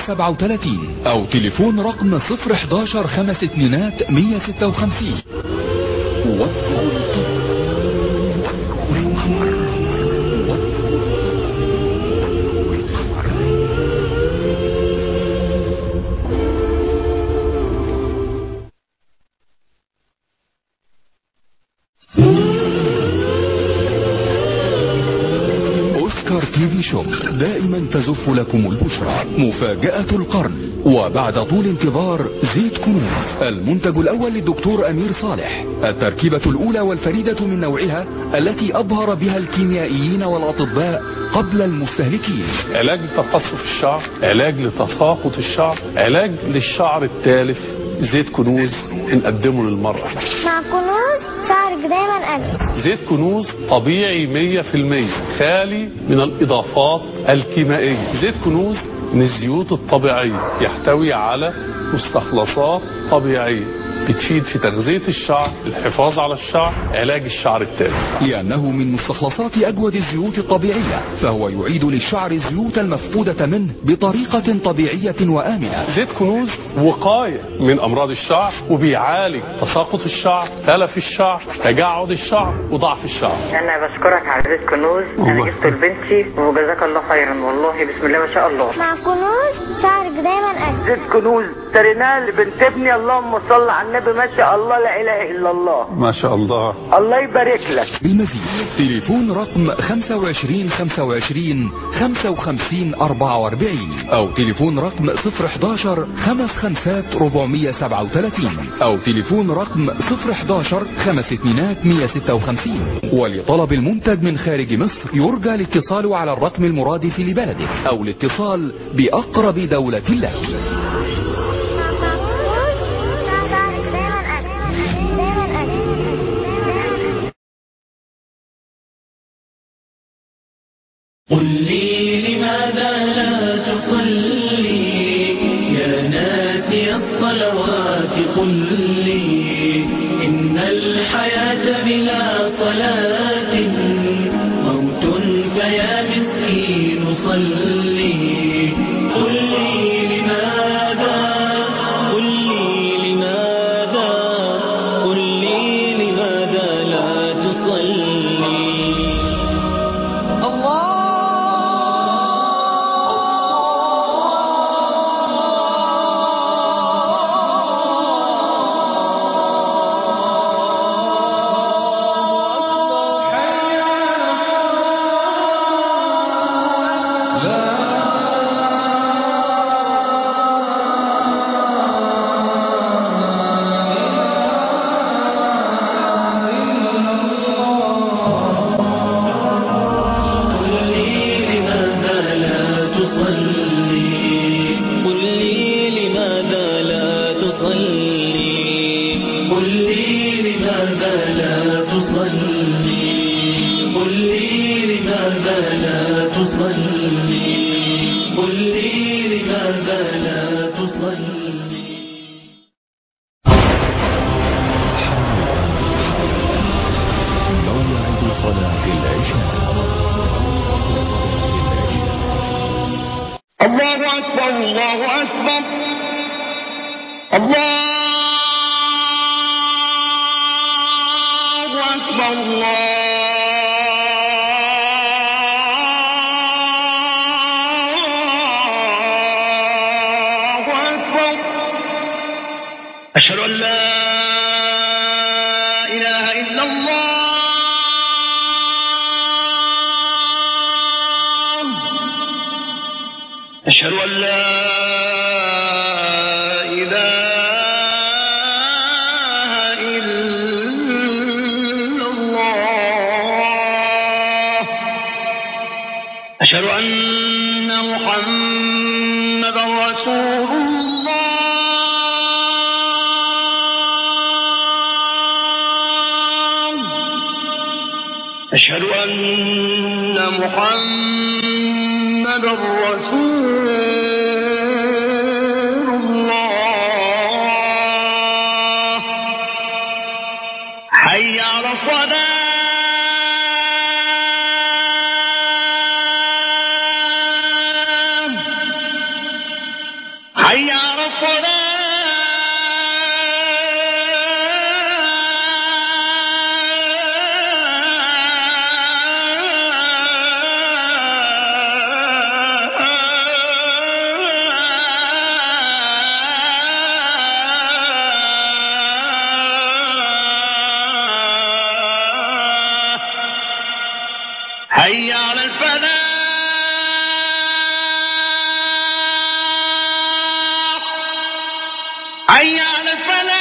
437 أو تليفون رقم 011 خمس اتنينات 156 وجه القمر اوسكار تي في شوب دائما تزف لكم البشرى مفاجأة القرن وبعد طول انتظار زيت كنوز المنتج الاول للدكتور امير صالح التركيبة الاولى والفريدة من نوعها التي اظهر بها الكيميائيين والاطباء قبل المستهلكين علاج لتقصف الشعر علاج لتساقط الشعر علاج للشعر التالف زيت كنوز بنقدمه للمرأة مع كنوز شعرك دايما أجمل زيت كنوز طبيعي 100% خالي من الإضافات الكيميائية زيت كنوز من الزيوت الطبيعية يحتوي على مستخلصات طبيعية بتفيد في تغذية الشعر الحفاظ على الشعر علاج الشعر التالف لأنه من مستخلصات أجود الزيوت الطبيعية فهو يعيد للشعر الزيوت المفقودة منه بطريقة طبيعية وآمنة زيت كنوز وقاية من أمراض الشعر وبيعالج تساقط الشعر تلف الشعر تجعد الشعر وضعف الشعر انا بشكرك على زيت كنوز انا الله. جبته لبنتي وجزاك الله خيرا والله بسم الله ما شاء الله مع كنوز شعرك دايما أجمل زيت كنوز واشتريناه لبنت ابني اللهم صل على النبي ما شاء الله لا اله الا الله ما شاء الله الله يبارك لك بالمزيد تليفون رقم 25 25 55 44 او تليفون رقم 011 خمس خمسات 437 او تليفون رقم 011 خمس اتنينات 156 ولطلب المنتج من خارج مصر يرجى الاتصال على الرقم المرادف لبلدك او الاتصال باقرب دولة لك قل لي لماذا لا تصلي يا ناسي الصلوات قل لي إن الحياة بلا صلاة موت فيا مسكين صلي قل لي لماذا قل لي لماذا قل لي لماذا لا تصلي قل لي لماذا لا تصلي قل لي لماذا لا تصلي قل لي لماذا لا تصلي قل لي لماذا لا تصلي قل لي لماذا لا تصلي موعد صلاة العشاء الله أكبر الله أكبر الله أكبر الله أكبر أشهد أن لا إله إلا الله أشهد أن لا إله إلا الله أشهد أن محمد رسول الله أشهد أن محمد رسول الله حي على الصلاة حي على الصلاة حي على الفلاح حي على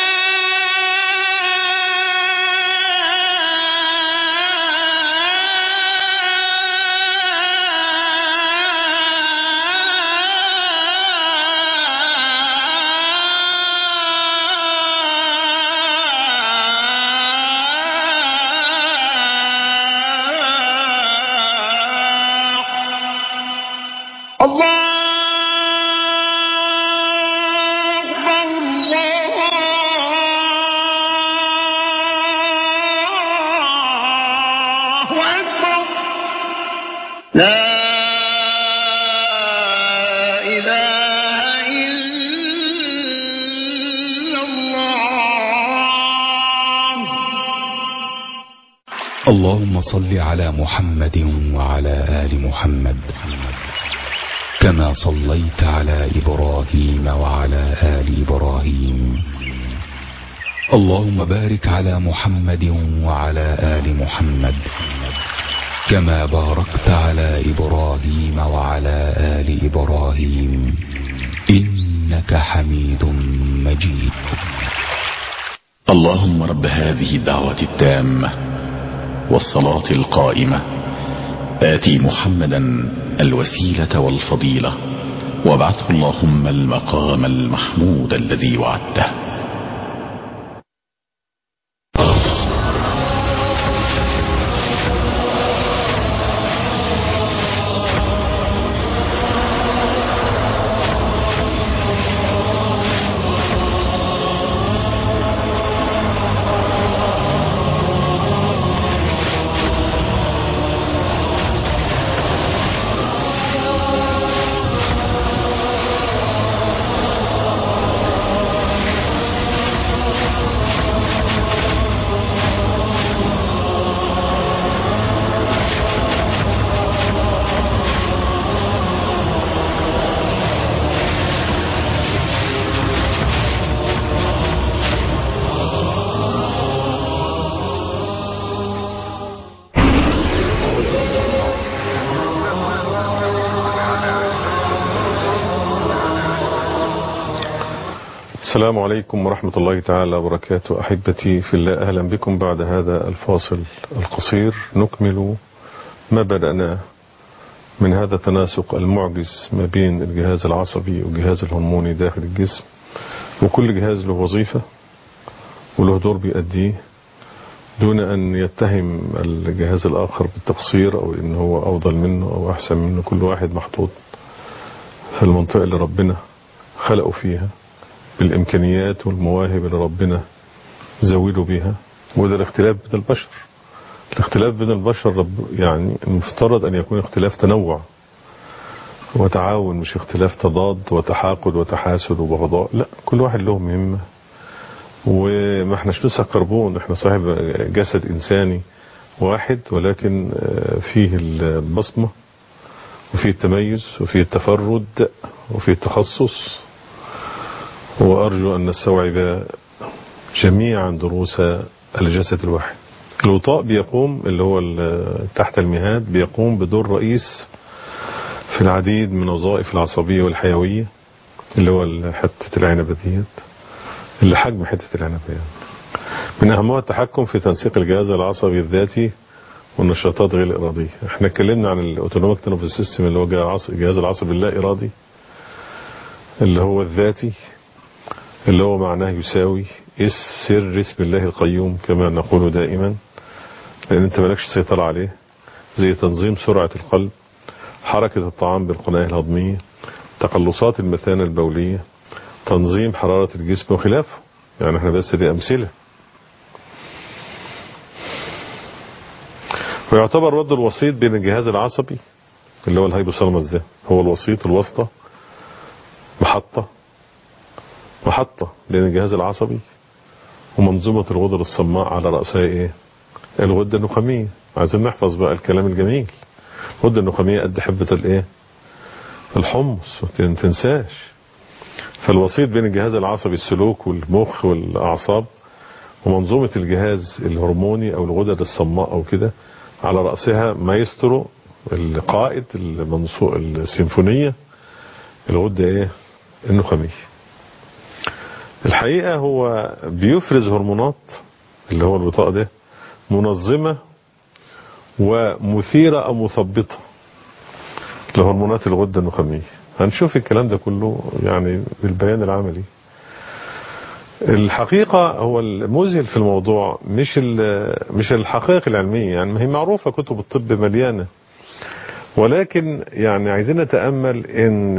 الفلاح الله أكبر الله أكبر لا إله إلا الله اللهم صل على محمد وعلى آل محمد كما صليت على إبراهيم وعلى آل إبراهيم اللهم بارك على محمد وعلى آل محمد كما باركت على إبراهيم وعلى آل إبراهيم إنك حميد مجيد اللهم رب هذه الدعوة التامة والصلاة القائمة آتي محمدا الوسيلة والفضيلة وابعثه اللهم المقام المحمود الذي وعدته السلام عليكم ورحمة الله تعالى وبركاته أحبتي في الله أهلا بكم بعد هذا الفاصل القصير نكمل ما بدأنا من هذا التناسق المعجز ما بين الجهاز العصبي والجهاز الهرموني داخل الجسم وكل جهاز له وظيفة وله دور بيأديه دون أن يتهم الجهاز الآخر بالتقصير أو إن هو أفضل منه أو أحسن منه كل واحد محطوط في المنطقة اللي ربنا خلقه فيها بالإمكانيات والمواهب اللي ربنا زوده بيها وده الاختلاف بين البشر الاختلاف بين البشر رب يعني المفترض أن يكون اختلاف تنوع وتعاون مش اختلاف تضاد وتحاقد وتحاسد وبغضاء لا كل واحد له مهمة وما احناش نسخ كربون احنا صاحب جسد إنساني واحد ولكن فيه البصمة وفيه التميز وفيه التفرد وفيه التخصص وأرجو أن نستوعب جميعا دروس الجسد الواحد الوطاء بيقوم اللي هو تحت المهاد بيقوم بدور رئيس في العديد من وظائف العصبية والحيوية اللي هو حتة العنبة ديت اللي حجم حتة العنبة يعني. من أهمها التحكم في تنسيق الجهاز العصبي الذاتي والنشاطات غير الإرادية احنا اتكلمنا عن الاوتونوميك نيرفس سيستم اللي هو الجهاز العصبي اللا إرادي اللي هو الذاتي اللي هو معناه يساوي سر اسم الله القيوم كما نقول دائما لأن أنت مالكش سيطرة عليه زي تنظيم سرعة القلب حركة الطعام بالقناة الهضمية تقلصات المثانة البولية تنظيم حرارة الجسم وخلافه يعني احنا بس دي أمثلة ويعتبر رد الوسيط بين الجهاز العصبي اللي هو الهيبوثالاموس ده هو الوسيط الوسطى محطة محطة بين الجهاز العصبي ومنظومة الغدد الصماء على رأسها ايه الغدة النخامية عايزين نحفظ بقى الكلام الجميل الغدة النخامية قد حبة الايه الحمص ما تنساش فالوسيط بين الجهاز العصبي السلوك والمخ والأعصاب ومنظومة الجهاز الهرموني أو الغدد الصماء أو كده على رأسها مايسترو القائد المنصو السيمفونية الغدة ايه النخامية الحقيقة هو بيفرز هرمونات اللي هو البطاقة ده منظمة ومثيرة أو مثبطة لهرمونات الغدة النخامية هنشوف الكلام ده كله يعني بالبيان العملي الحقيقة هو المذهل في الموضوع مش مش الحقائق العلمية يعني ما هي معروفة كتب الطب مليانة ولكن يعني عايزين نتأمل ان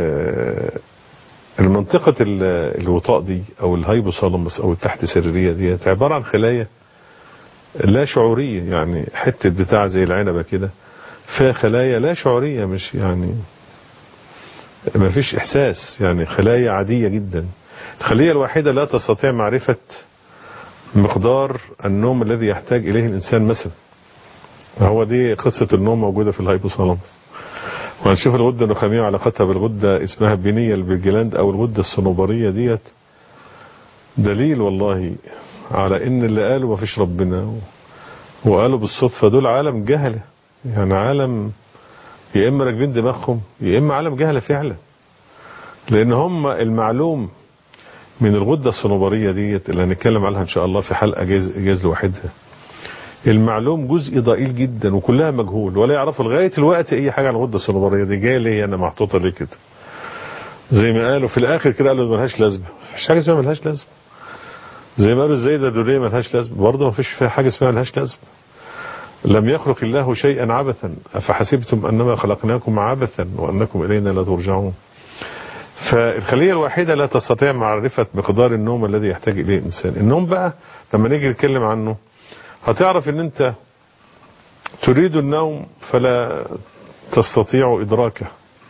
المنطقة الوطاء دي او الهايبوثالاموس او التحت سريرية دي عبارة عن خلايا لا شعورية يعني حتة بتاع زي العنبة كده فيها خلايا لا شعورية مش يعني ما فيش احساس يعني خلايا عادية جدا الخلية الواحدة لا تستطيع معرفة مقدار النوم الذي يحتاج اليه الانسان مثلا هو دي قصة النوم موجودة في الهايبوثالاموس وهنشوف الغدة النخامية وعلاقتها بالغدة اسمها بينية البرجلاند او الغدة الصنوبرية ديت دليل والله على ان اللي قالوا ما فيش ربنا و- وقالوا بالصدفة دول عالم جهلة يعني عالم يا اما راكبين دماغهم يا اما عالم جهلة فعلا لان هم المعلوم من الغدة الصنوبرية ديت اللي هنتكلم عليها ان شاء الله في حلقة جاز, جاز لوحدها المعلوم جزء ضئيل جدا وكلها مجهول ولا يعرفوا لغاية الوقت اي حاجة عن الغدة الصنوبرية دي جاية ليه انا محطوطة ليه كده زي ما قالوا في الاخر كده قالوا ملهاش لازمة مفيش حاجة اسمها ملهاش لازمة زي ما قالوا ازاي ده دورية ملهاش لازمة برضه مفيش فيها حاجة اسمها ملهاش لازمة لم يخلق الله شيئا عبثا أفحسبتم أنما خلقناكم عبثا وأنكم إلينا لا ترجعون فالخلية الواحدة لا تستطيع معرفة مقدار النوم الذي يحتاج إليه الإنسان النوم بقى لما نيجي نتكلم عنه هتعرف ان انت تريد النوم فلا تستطيع إدراكه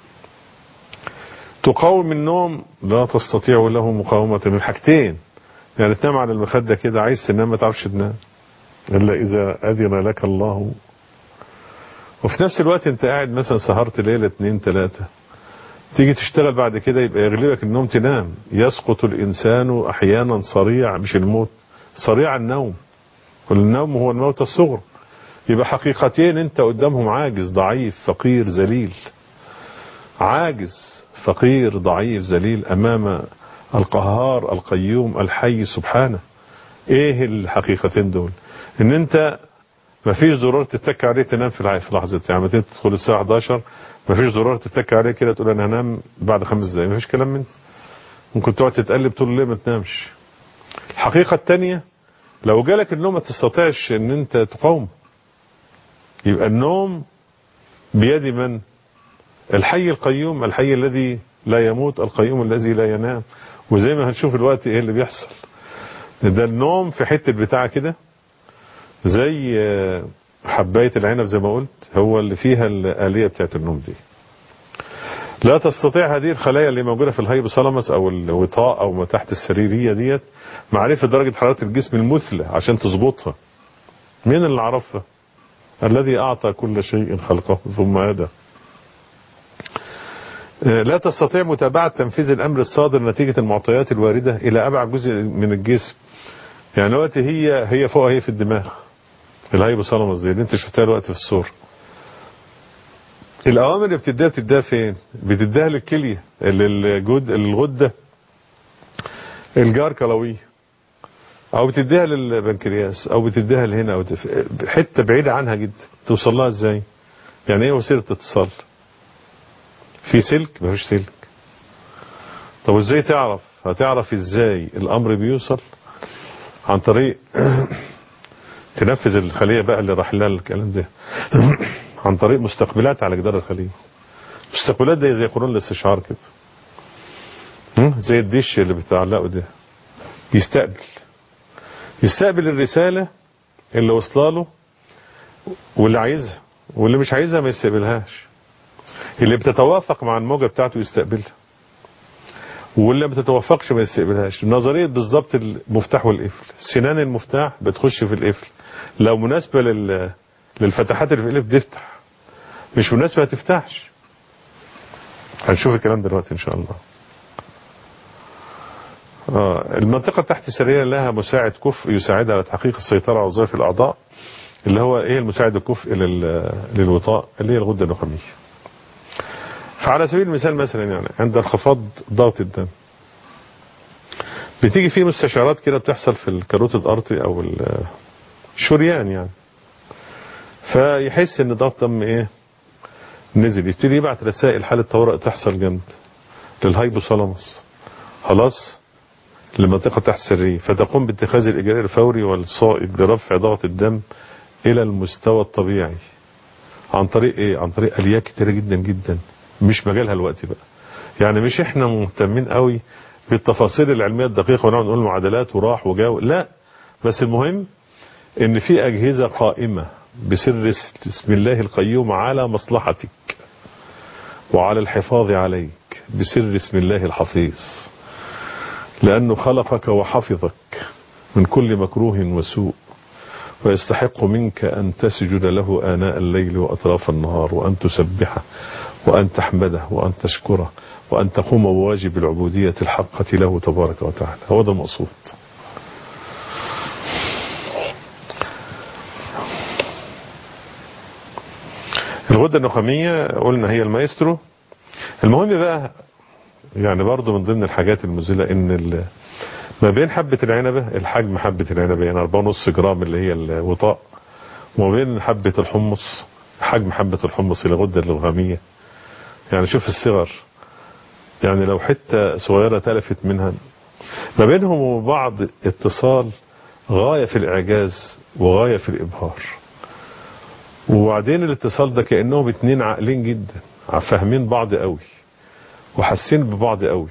تقاوم النوم لا تستطيع له مقاومة من حاجتين يعني تنام على المخدة كده عايز تنام ما تعرفش تنام إلا إذا أذن لك الله وفي نفس الوقت أنت قاعد مثلا سهرت ليلة اتنين تلاتة تيجي تشتغل بعد كده يبقى يغلبك النوم تنام يسقط الإنسان أحيانا صريع مش الموت صريع النوم والنوم هو الموت الصغر يبقى حقيقتين أنت قدامهم عاجز ضعيف فقير ذليل عاجز فقير ضعيف ذليل أمام القهار القيوم الحي سبحانه ايه الحقيقتين دول ان انت مفيش زرار تتك عليه تنام في العي في لحظة يعني ما تدخل الساعة 11 مفيش زرار تتك عليه كده تقول انا هنام بعد خمس دقايق مفيش كلام من ممكن تقعد تتقلب طول الليل ما تنامش الحقيقة التانية لو جالك النوم ما تستطيعش ان انت تقاوم يبقى النوم بيد من الحي القيوم الحي الذي لا يموت القيوم الذي لا ينام وزي ما هنشوف الوقت ايه اللي بيحصل ده النوم في حتة بتاع كده زي حباية العنب زي ما قلت هو اللي فيها الآلية بتاعت النوم دي لا تستطيع هذه الخلايا اللي موجودة في الهايبوثالاموس او الوطاء او ما تحت السريرية ديت معرفة درجة حرارة الجسم المثلى عشان تظبطها مين اللي عرفها الذي اعطى كل شيء خلقه ثم هذا لا تستطيع متابعة تنفيذ الأمر الصادر نتيجة المعطيات الواردة إلى أبعد جزء من الجسم يعني دلوقتي هي هي فوق هي في الدماغ الهايبوثالاموس دي اللي انت شفتها دلوقتي في الصورة الأوامر اللي بتديها بتديها فين؟ بتديها للكلية للجد للغدة الجار كلوية أو بتديها للبنكرياس أو بتديها لهنا أو حتة بعيدة عنها جدا توصل لها ازاي؟ يعني ايه وسيلة اتصال؟ في سلك مفيش سلك طب ازاي تعرف هتعرف ازاي الامر بيوصل عن طريق تنفذ الخلية بقى اللي راح لها الكلام ده عن طريق مستقبلات على جدار الخلية مستقبلات دي زي قرون الاستشعار كده زي الدش اللي بتعلقه ده يستقبل يستقبل الرسالة اللي وصله له واللي عايزها واللي مش عايزها ما يستقبلهاش اللي بتتوافق مع الموجة بتاعته يستقبلها واللي ما بتتوافقش ما يستقبلهاش نظرية بالظبط المفتاح والقفل سنان المفتاح بتخش في القفل لو مناسبة لل... للفتحات اللي في القفل تفتح مش مناسبة ما تفتحش هنشوف الكلام دلوقتي ان شاء الله آه المنطقة تحت السرية لها مساعد كفء يساعدها على تحقيق السيطرة على وظائف الأعضاء اللي هو ايه المساعد الكفء لل... للوطاء اللي هي الغدة النخامية فعلى سبيل المثال مثلا يعني عند انخفاض ضغط الدم بتيجي فيه مستشعرات كده بتحصل في الكاروتيد ارتي او الشريان يعني فيحس ان ضغط دم ايه نزل يبتدي يبعت رسائل حالة طوارئ تحصل جنب للهايبوثالاموس خلاص لمنطقة تحت السرية فتقوم باتخاذ الإجراء الفوري والصائب لرفع ضغط الدم إلى المستوى الطبيعي عن طريق إيه؟ عن طريق أليات كتيرة جدا جدا مش مجالها الوقت بقى يعني مش احنا مهتمين قوي بالتفاصيل العلمية الدقيقة ونقعد نقول معادلات وراح وجاو لا بس المهم ان في اجهزة قائمة بسر اسم الله القيوم على مصلحتك وعلى الحفاظ عليك بسر اسم الله الحفيظ لانه خلقك وحفظك من كل مكروه وسوء ويستحق منك أن تسجد له آناء الليل وأطراف النهار وأن تسبحه وأن تحمده وأن تشكره وأن تقوم بواجب العبودية الحقة له تبارك وتعالى هو ده المقصود الغدة النخامية قلنا هي المايسترو المهم بقى يعني برضو من ضمن الحاجات المذلة ان ال- ما بين حبة العنبة الحجم حبة العنبة يعني 4.5 جرام اللي هي الوطاء وما بين حبة الحمص حجم حبة الحمص الغدة النخامية يعني شوف الصغر يعني لو حتة صغيرة تلفت منها ما بينهم وبعض اتصال غاية في الإعجاز وغاية في الإبهار وبعدين الاتصال ده كأنهم اتنين عاقلين جدا فاهمين بعض قوي وحاسين ببعض قوي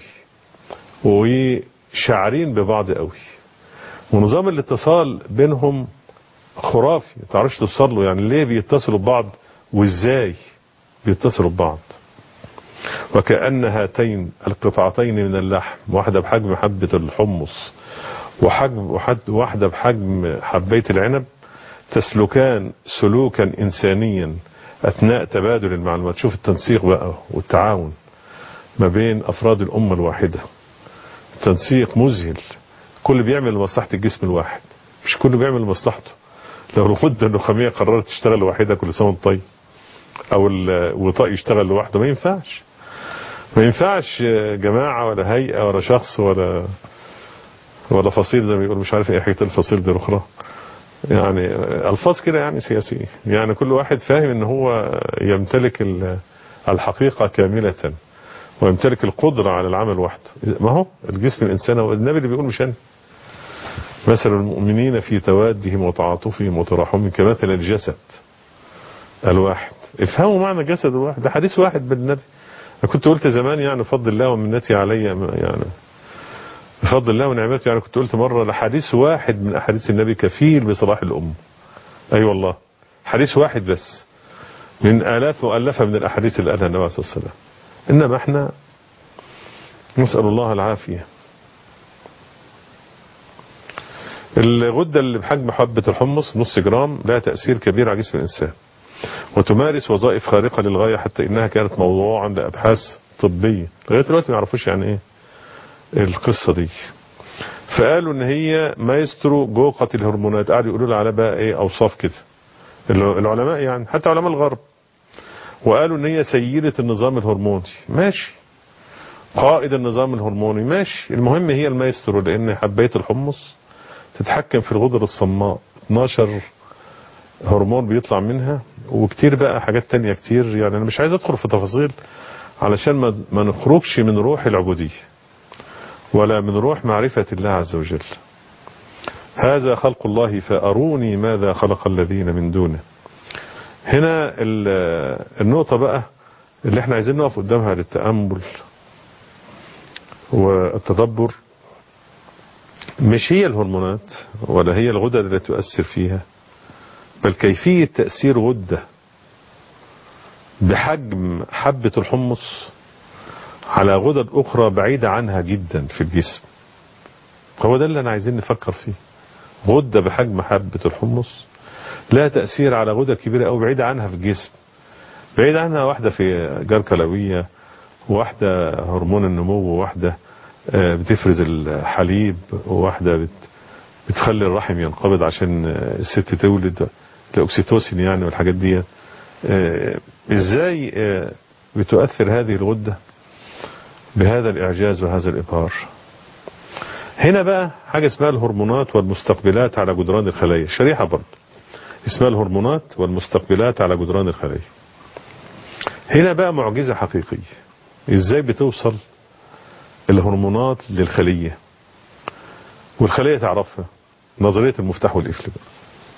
وشاعرين ببعض قوي ونظام الاتصال بينهم خرافي ما تعرفش توصل له يعني ليه بيتصلوا ببعض وازاي بيتصلوا ببعض وكأن هاتين القطعتين من اللحم واحدة بحجم حبة الحمص وحجم وحد- واحدة بحجم حبية العنب تسلكان سلوكا إنسانيا أثناء تبادل المعلومات شوف التنسيق بقى والتعاون ما بين أفراد الأمة الواحدة تنسيق مذهل كل بيعمل لمصلحة الجسم الواحد مش كله بيعمل لمصلحته لو الغدة النخامية قررت تشتغل لوحدها كل سنة وانت طيب أو الوطاء يشتغل لوحده ما ينفعش ما ينفعش جماعة ولا هيئة ولا شخص ولا ولا فصيل زي ما يقول مش عارف ايه حكايه الفصيل دي الاخرى يعني الفاظ كده يعني سياسيه يعني كل واحد فاهم ان هو يمتلك ال- الحقيقه كامله ويمتلك القدره على العمل وحده ما هو الجسم الانسان هو النبي اللي بيقول مش انا مثل المؤمنين في توادهم وتعاطفهم وتراحمهم كمثل الجسد الواحد افهموا معنى جسد الواحد ده حديث واحد بالنبي انا كنت قلت زمان يعني فضل الله ومنتي علي يعني بفضل الله ونعمته يعني كنت قلت مرة لحديث واحد من أحاديث النبي كفيل بصلاح الأمة أي أيوة والله حديث واحد بس من آلاف مؤلفة من الأحاديث اللي قالها النبي عليه الصلاة والسلام إنما إحنا نسأل الله العافية الغدة اللي بحجم حبة الحمص نص جرام لها تأثير كبير على جسم الإنسان وتمارس وظائف خارقة للغاية حتى إنها كانت موضوعا لأبحاث طبية لغاية دلوقتي ما يعرفوش يعني إيه القصة دي فقالوا ان هي مايسترو جوقة الهرمونات قعدوا يقولوا لها على بقى ايه اوصاف كده العلماء يعني حتى علماء الغرب وقالوا ان هي سيدة النظام الهرموني ماشي قائد النظام الهرموني ماشي المهم هي المايسترو لان حباية الحمص تتحكم في الغدر الصماء 12 هرمون بيطلع منها وكتير بقى حاجات تانية كتير يعني انا مش عايز ادخل في تفاصيل علشان ما, ما نخرجش من روح العبودية ولا من روح معرفة الله عز وجل هذا خلق الله فأروني ماذا خلق الذين من دونه هنا النقطة بقى اللي احنا عايزين نقف قدامها للتأمل والتدبر مش هي الهرمونات ولا هي الغدد التي تؤثر فيها بل كيفية تأثير غدة بحجم حبة الحمص على غدد أخرى بعيدة عنها جدا في الجسم هو ده اللي أنا عايزين نفكر فيه غدة بحجم حبة الحمص لها تأثير على غدة كبيرة أو بعيدة عنها في الجسم بعيدة عنها واحدة في جار كلوية واحدة هرمون النمو وواحدة بتفرز الحليب وواحدة بتخلي الرحم ينقبض عشان الست تولد الأكسيتوسين يعني والحاجات دي ازاي بتؤثر هذه الغدة بهذا الإعجاز وهذا الإبهار هنا بقى حاجة اسمها الهرمونات والمستقبلات على جدران الخلايا شريحة برضه اسمها الهرمونات والمستقبلات على جدران الخلايا هنا بقى معجزة حقيقية ازاي بتوصل الهرمونات للخلية والخلية تعرفها نظرية المفتاح والقفل بقى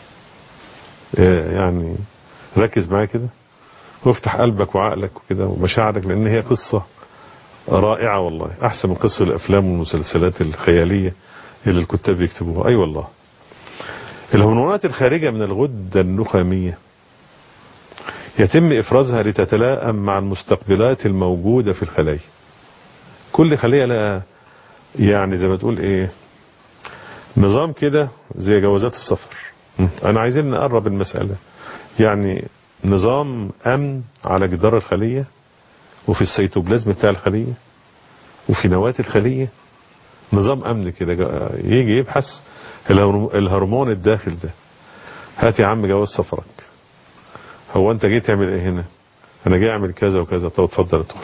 يعني ركز معايا كده وافتح قلبك وعقلك وكده ومشاعرك لان هي قصة رائعة والله احسن من قصة الافلام والمسلسلات الخيالية اللي الكتاب يكتبوها اي أيوة والله الهرمونات الخارجة من الغدة النخامية يتم افرازها لتتلائم مع المستقبلات الموجودة في الخلايا كل خلية لها يعني زي ما تقول ايه نظام كده زي جوازات السفر انا عايزين نقرب المسألة يعني نظام امن على جدار الخلية وفي السيتوبلازم بتاع الخلية وفي نواة الخلية نظام امن كده جا- يجي يبحث الهرم- الهرمون الداخل ده هات يا عم جواز سفرك هو انت جيت تعمل ايه هنا انا جاي اعمل كذا وكذا طب اتفضل ادخل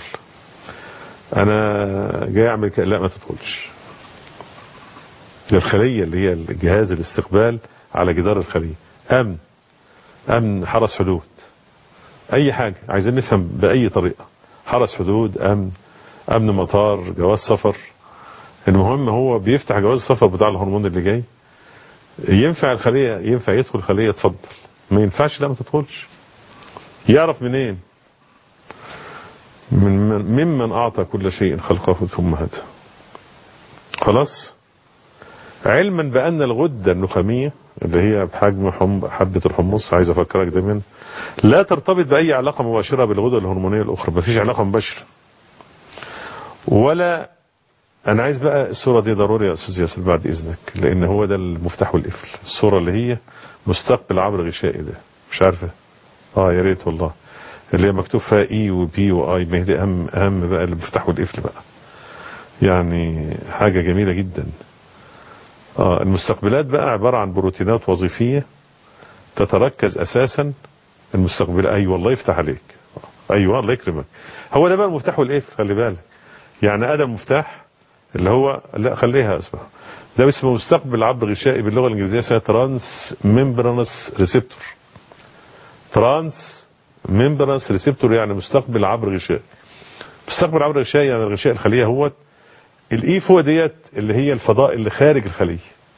انا جاي اعمل كذا لا ما تدخلش ده الخلية اللي هي الجهاز الاستقبال على جدار الخلية امن امن حرس حدود اي حاجة عايزين نفهم باي طريقة حرس حدود امن امن مطار جواز سفر المهم هو بيفتح جواز السفر بتاع الهرمون اللي جاي ينفع الخلية ينفع يدخل خلية اتفضل ما ينفعش لا ما تدخلش يعرف منين من من ممن اعطى كل شيء خلقه ثم هدى خلاص علما بان الغدة النخامية اللي هي بحجم حم حبة الحمص عايز افكرك دايما لا ترتبط باي علاقة مباشرة بالغدة الهرمونية الاخرى مفيش علاقة مباشرة ولا انا عايز بقى الصورة دي ضروري يا استاذ ياسر بعد اذنك لان هو ده المفتاح والقفل الصورة اللي هي مستقبل عبر غشائي ده مش عارفة اه يا ريت والله اللي هي مكتوب فيها اي وبي واي ما هي دي اهم اهم بقى المفتاح والقفل بقى يعني حاجة جميلة جدا اه المستقبلات بقى عبارة عن بروتينات وظيفية تتركز اساسا المستقبل ايوه الله يفتح عليك ايوه الله يكرمك هو ده بقى المفتاح والقفل خلي بالك يعني ادم المفتاح اللي هو لا خليها اسمه ده اسمه مستقبل عبر غشائي باللغه الانجليزيه اسمها ترانس ممبرانس ريسبتور ترانس ممبرانس ريسبتور يعني مستقبل عبر غشائي مستقبل عبر غشائي يعني الغشاء الخليه هو الاي فوق ديت اللي هي الفضاء اللي خارج الخليه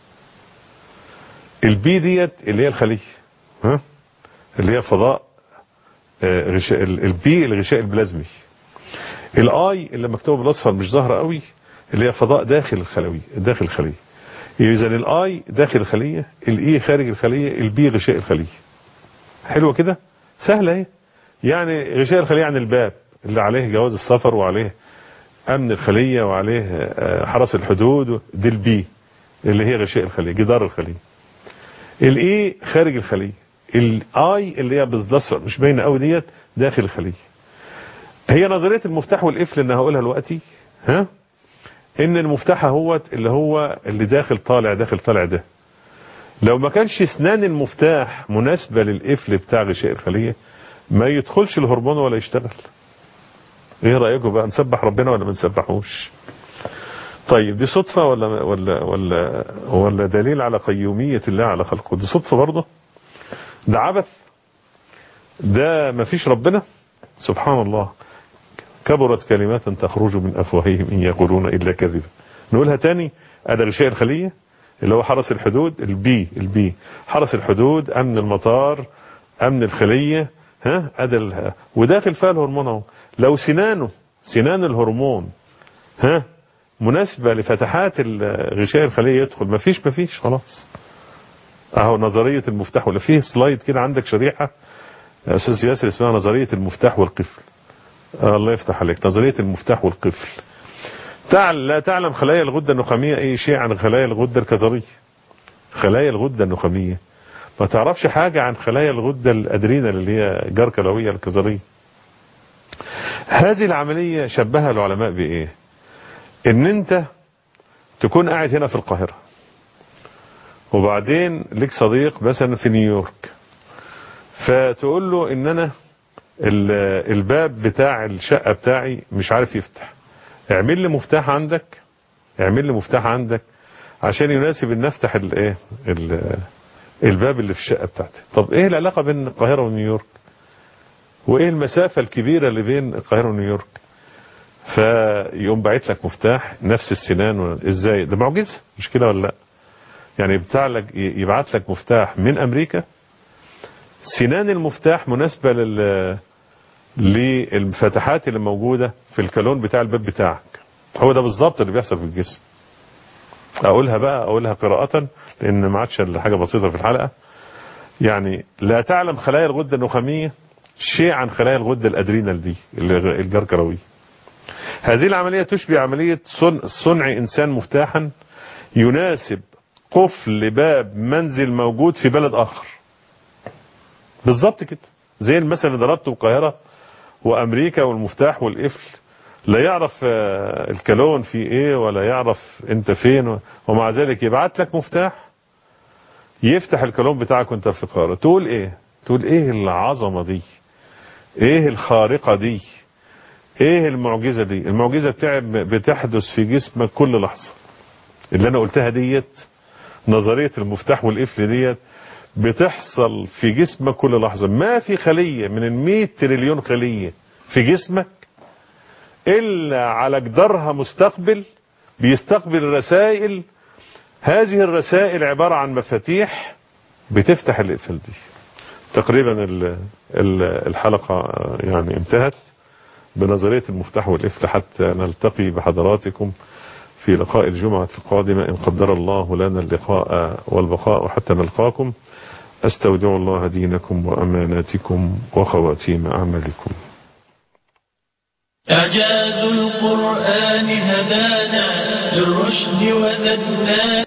البي ديت اللي هي الخليه ها اللي هي فضاء آه، غشاء البي الغشاء البلازمي الاي اللي مكتوب بالاصفر مش ظاهره قوي اللي هي فضاء داخل الخلوي داخل الخليه اذا الاي داخل الخليه الاي خارج الخليه البي غشاء الخليه حلوه كده سهله اهي يعني غشاء الخليه عن الباب اللي عليه جواز السفر وعليه امن الخليه وعليه آه، حرس الحدود دي البي اللي هي غشاء الخليه جدار الخليه الاي خارج الخليه الاي اللي هي بالظبط مش باينه قوي ديت داخل الخليه هي نظريه المفتاح والقفل اللي هقولها دلوقتي ها ان المفتاح اهوت اللي هو اللي داخل طالع داخل طالع ده لو ما كانش اسنان المفتاح مناسبه للقفل بتاع غشاء الخليه ما يدخلش الهرمون ولا يشتغل ايه رايكم بقى نسبح ربنا ولا ما نسبحوش طيب دي صدفه ولا ولا ولا ولا دليل على قيوميه الله على خلقه دي صدفه برضه ده عبث ده ما فيش ربنا سبحان الله كبرت كلمات تخرج من أفواههم إن يقولون إلا كذبا نقولها تاني أدا غشاء الخلية اللي هو حرس الحدود البي البي حرس الحدود أمن المطار أمن الخلية ها أدا ال- وداخل فيها الهرمون اهو لو سنانه سنان الهرمون ها مناسبة لفتحات ال- غشاء الخلية يدخل مفيش مفيش خلاص اهو نظرية المفتاح ولا فيه سلايد كده عندك شريحة يا استاذ ياسر اسمها نظرية المفتاح والقفل آه الله يفتح عليك نظرية المفتاح والقفل تعل لا تعلم خلايا الغدة النخامية اي شيء عن خلايا الغدة الكظرية خلايا الغدة النخامية ما تعرفش حاجة عن خلايا الغدة الأدرينال اللي هي جركلوية الكظرية هذه العملية شبهها العلماء بإيه ان انت تكون قاعد هنا في القاهرة وبعدين لك صديق مثلا في نيويورك فتقول له ان انا ال- الباب بتاع الشقة بتاعي مش عارف يفتح اعمل لي مفتاح عندك اعمل لي مفتاح عندك عشان يناسب ان افتح الايه ال- الباب اللي في الشقة بتاعتي طب ايه العلاقة بين القاهرة ونيويورك وايه المسافة الكبيرة اللي بين القاهرة ونيويورك فيقوم باعت لك مفتاح نفس السنان و- ازاي ده معجزة مش كده ولا لا يعني يبتاع لك يبعت لك مفتاح من امريكا سنان المفتاح مناسبة لل للفتحات اللي موجودة في الكالون بتاع الباب بتاعك هو ده بالظبط اللي بيحصل في الجسم اقولها بقى اقولها قراءة لان ما عادش إلا حاجة بسيطة في الحلقة يعني لا تعلم خلايا الغدة النخامية شيء عن خلايا الغدة الادرينال دي اللي- الجركروية هذه العملية تشبه عملية صنع, صنع انسان مفتاحا يناسب قفل باب منزل موجود في بلد اخر بالظبط كده زي المثل اللي ضربته القاهرة وامريكا والمفتاح والقفل لا يعرف آه، الكالون في ايه ولا يعرف انت فين ومع ذلك يبعت لك مفتاح يفتح الكالون بتاعك وانت في قارة تقول ايه تقول ايه العظمة دي ايه الخارقة دي ايه المعجزة دي المعجزة بتاع بتحدث في جسمك كل لحظة اللي انا قلتها ديت نظرية المفتاح والقفل ديت بتحصل في جسمك كل لحظة ما في خلية من المية تريليون خلية في جسمك إلا على جدارها مستقبل بيستقبل الرسائل هذه الرسائل عبارة عن مفاتيح بتفتح الإقفال دي تقريبا ال- ال- الحلقة يعني انتهت بنظرية المفتاح والقفل حتى نلتقي بحضراتكم في لقاء الجمعة القادمة إن قدر الله لنا اللقاء والبقاء حتى نلقاكم أستودع الله دينكم وأماناتكم وخواتيم أعمالكم إعجاز القرآن هدانا للرشد وزدنا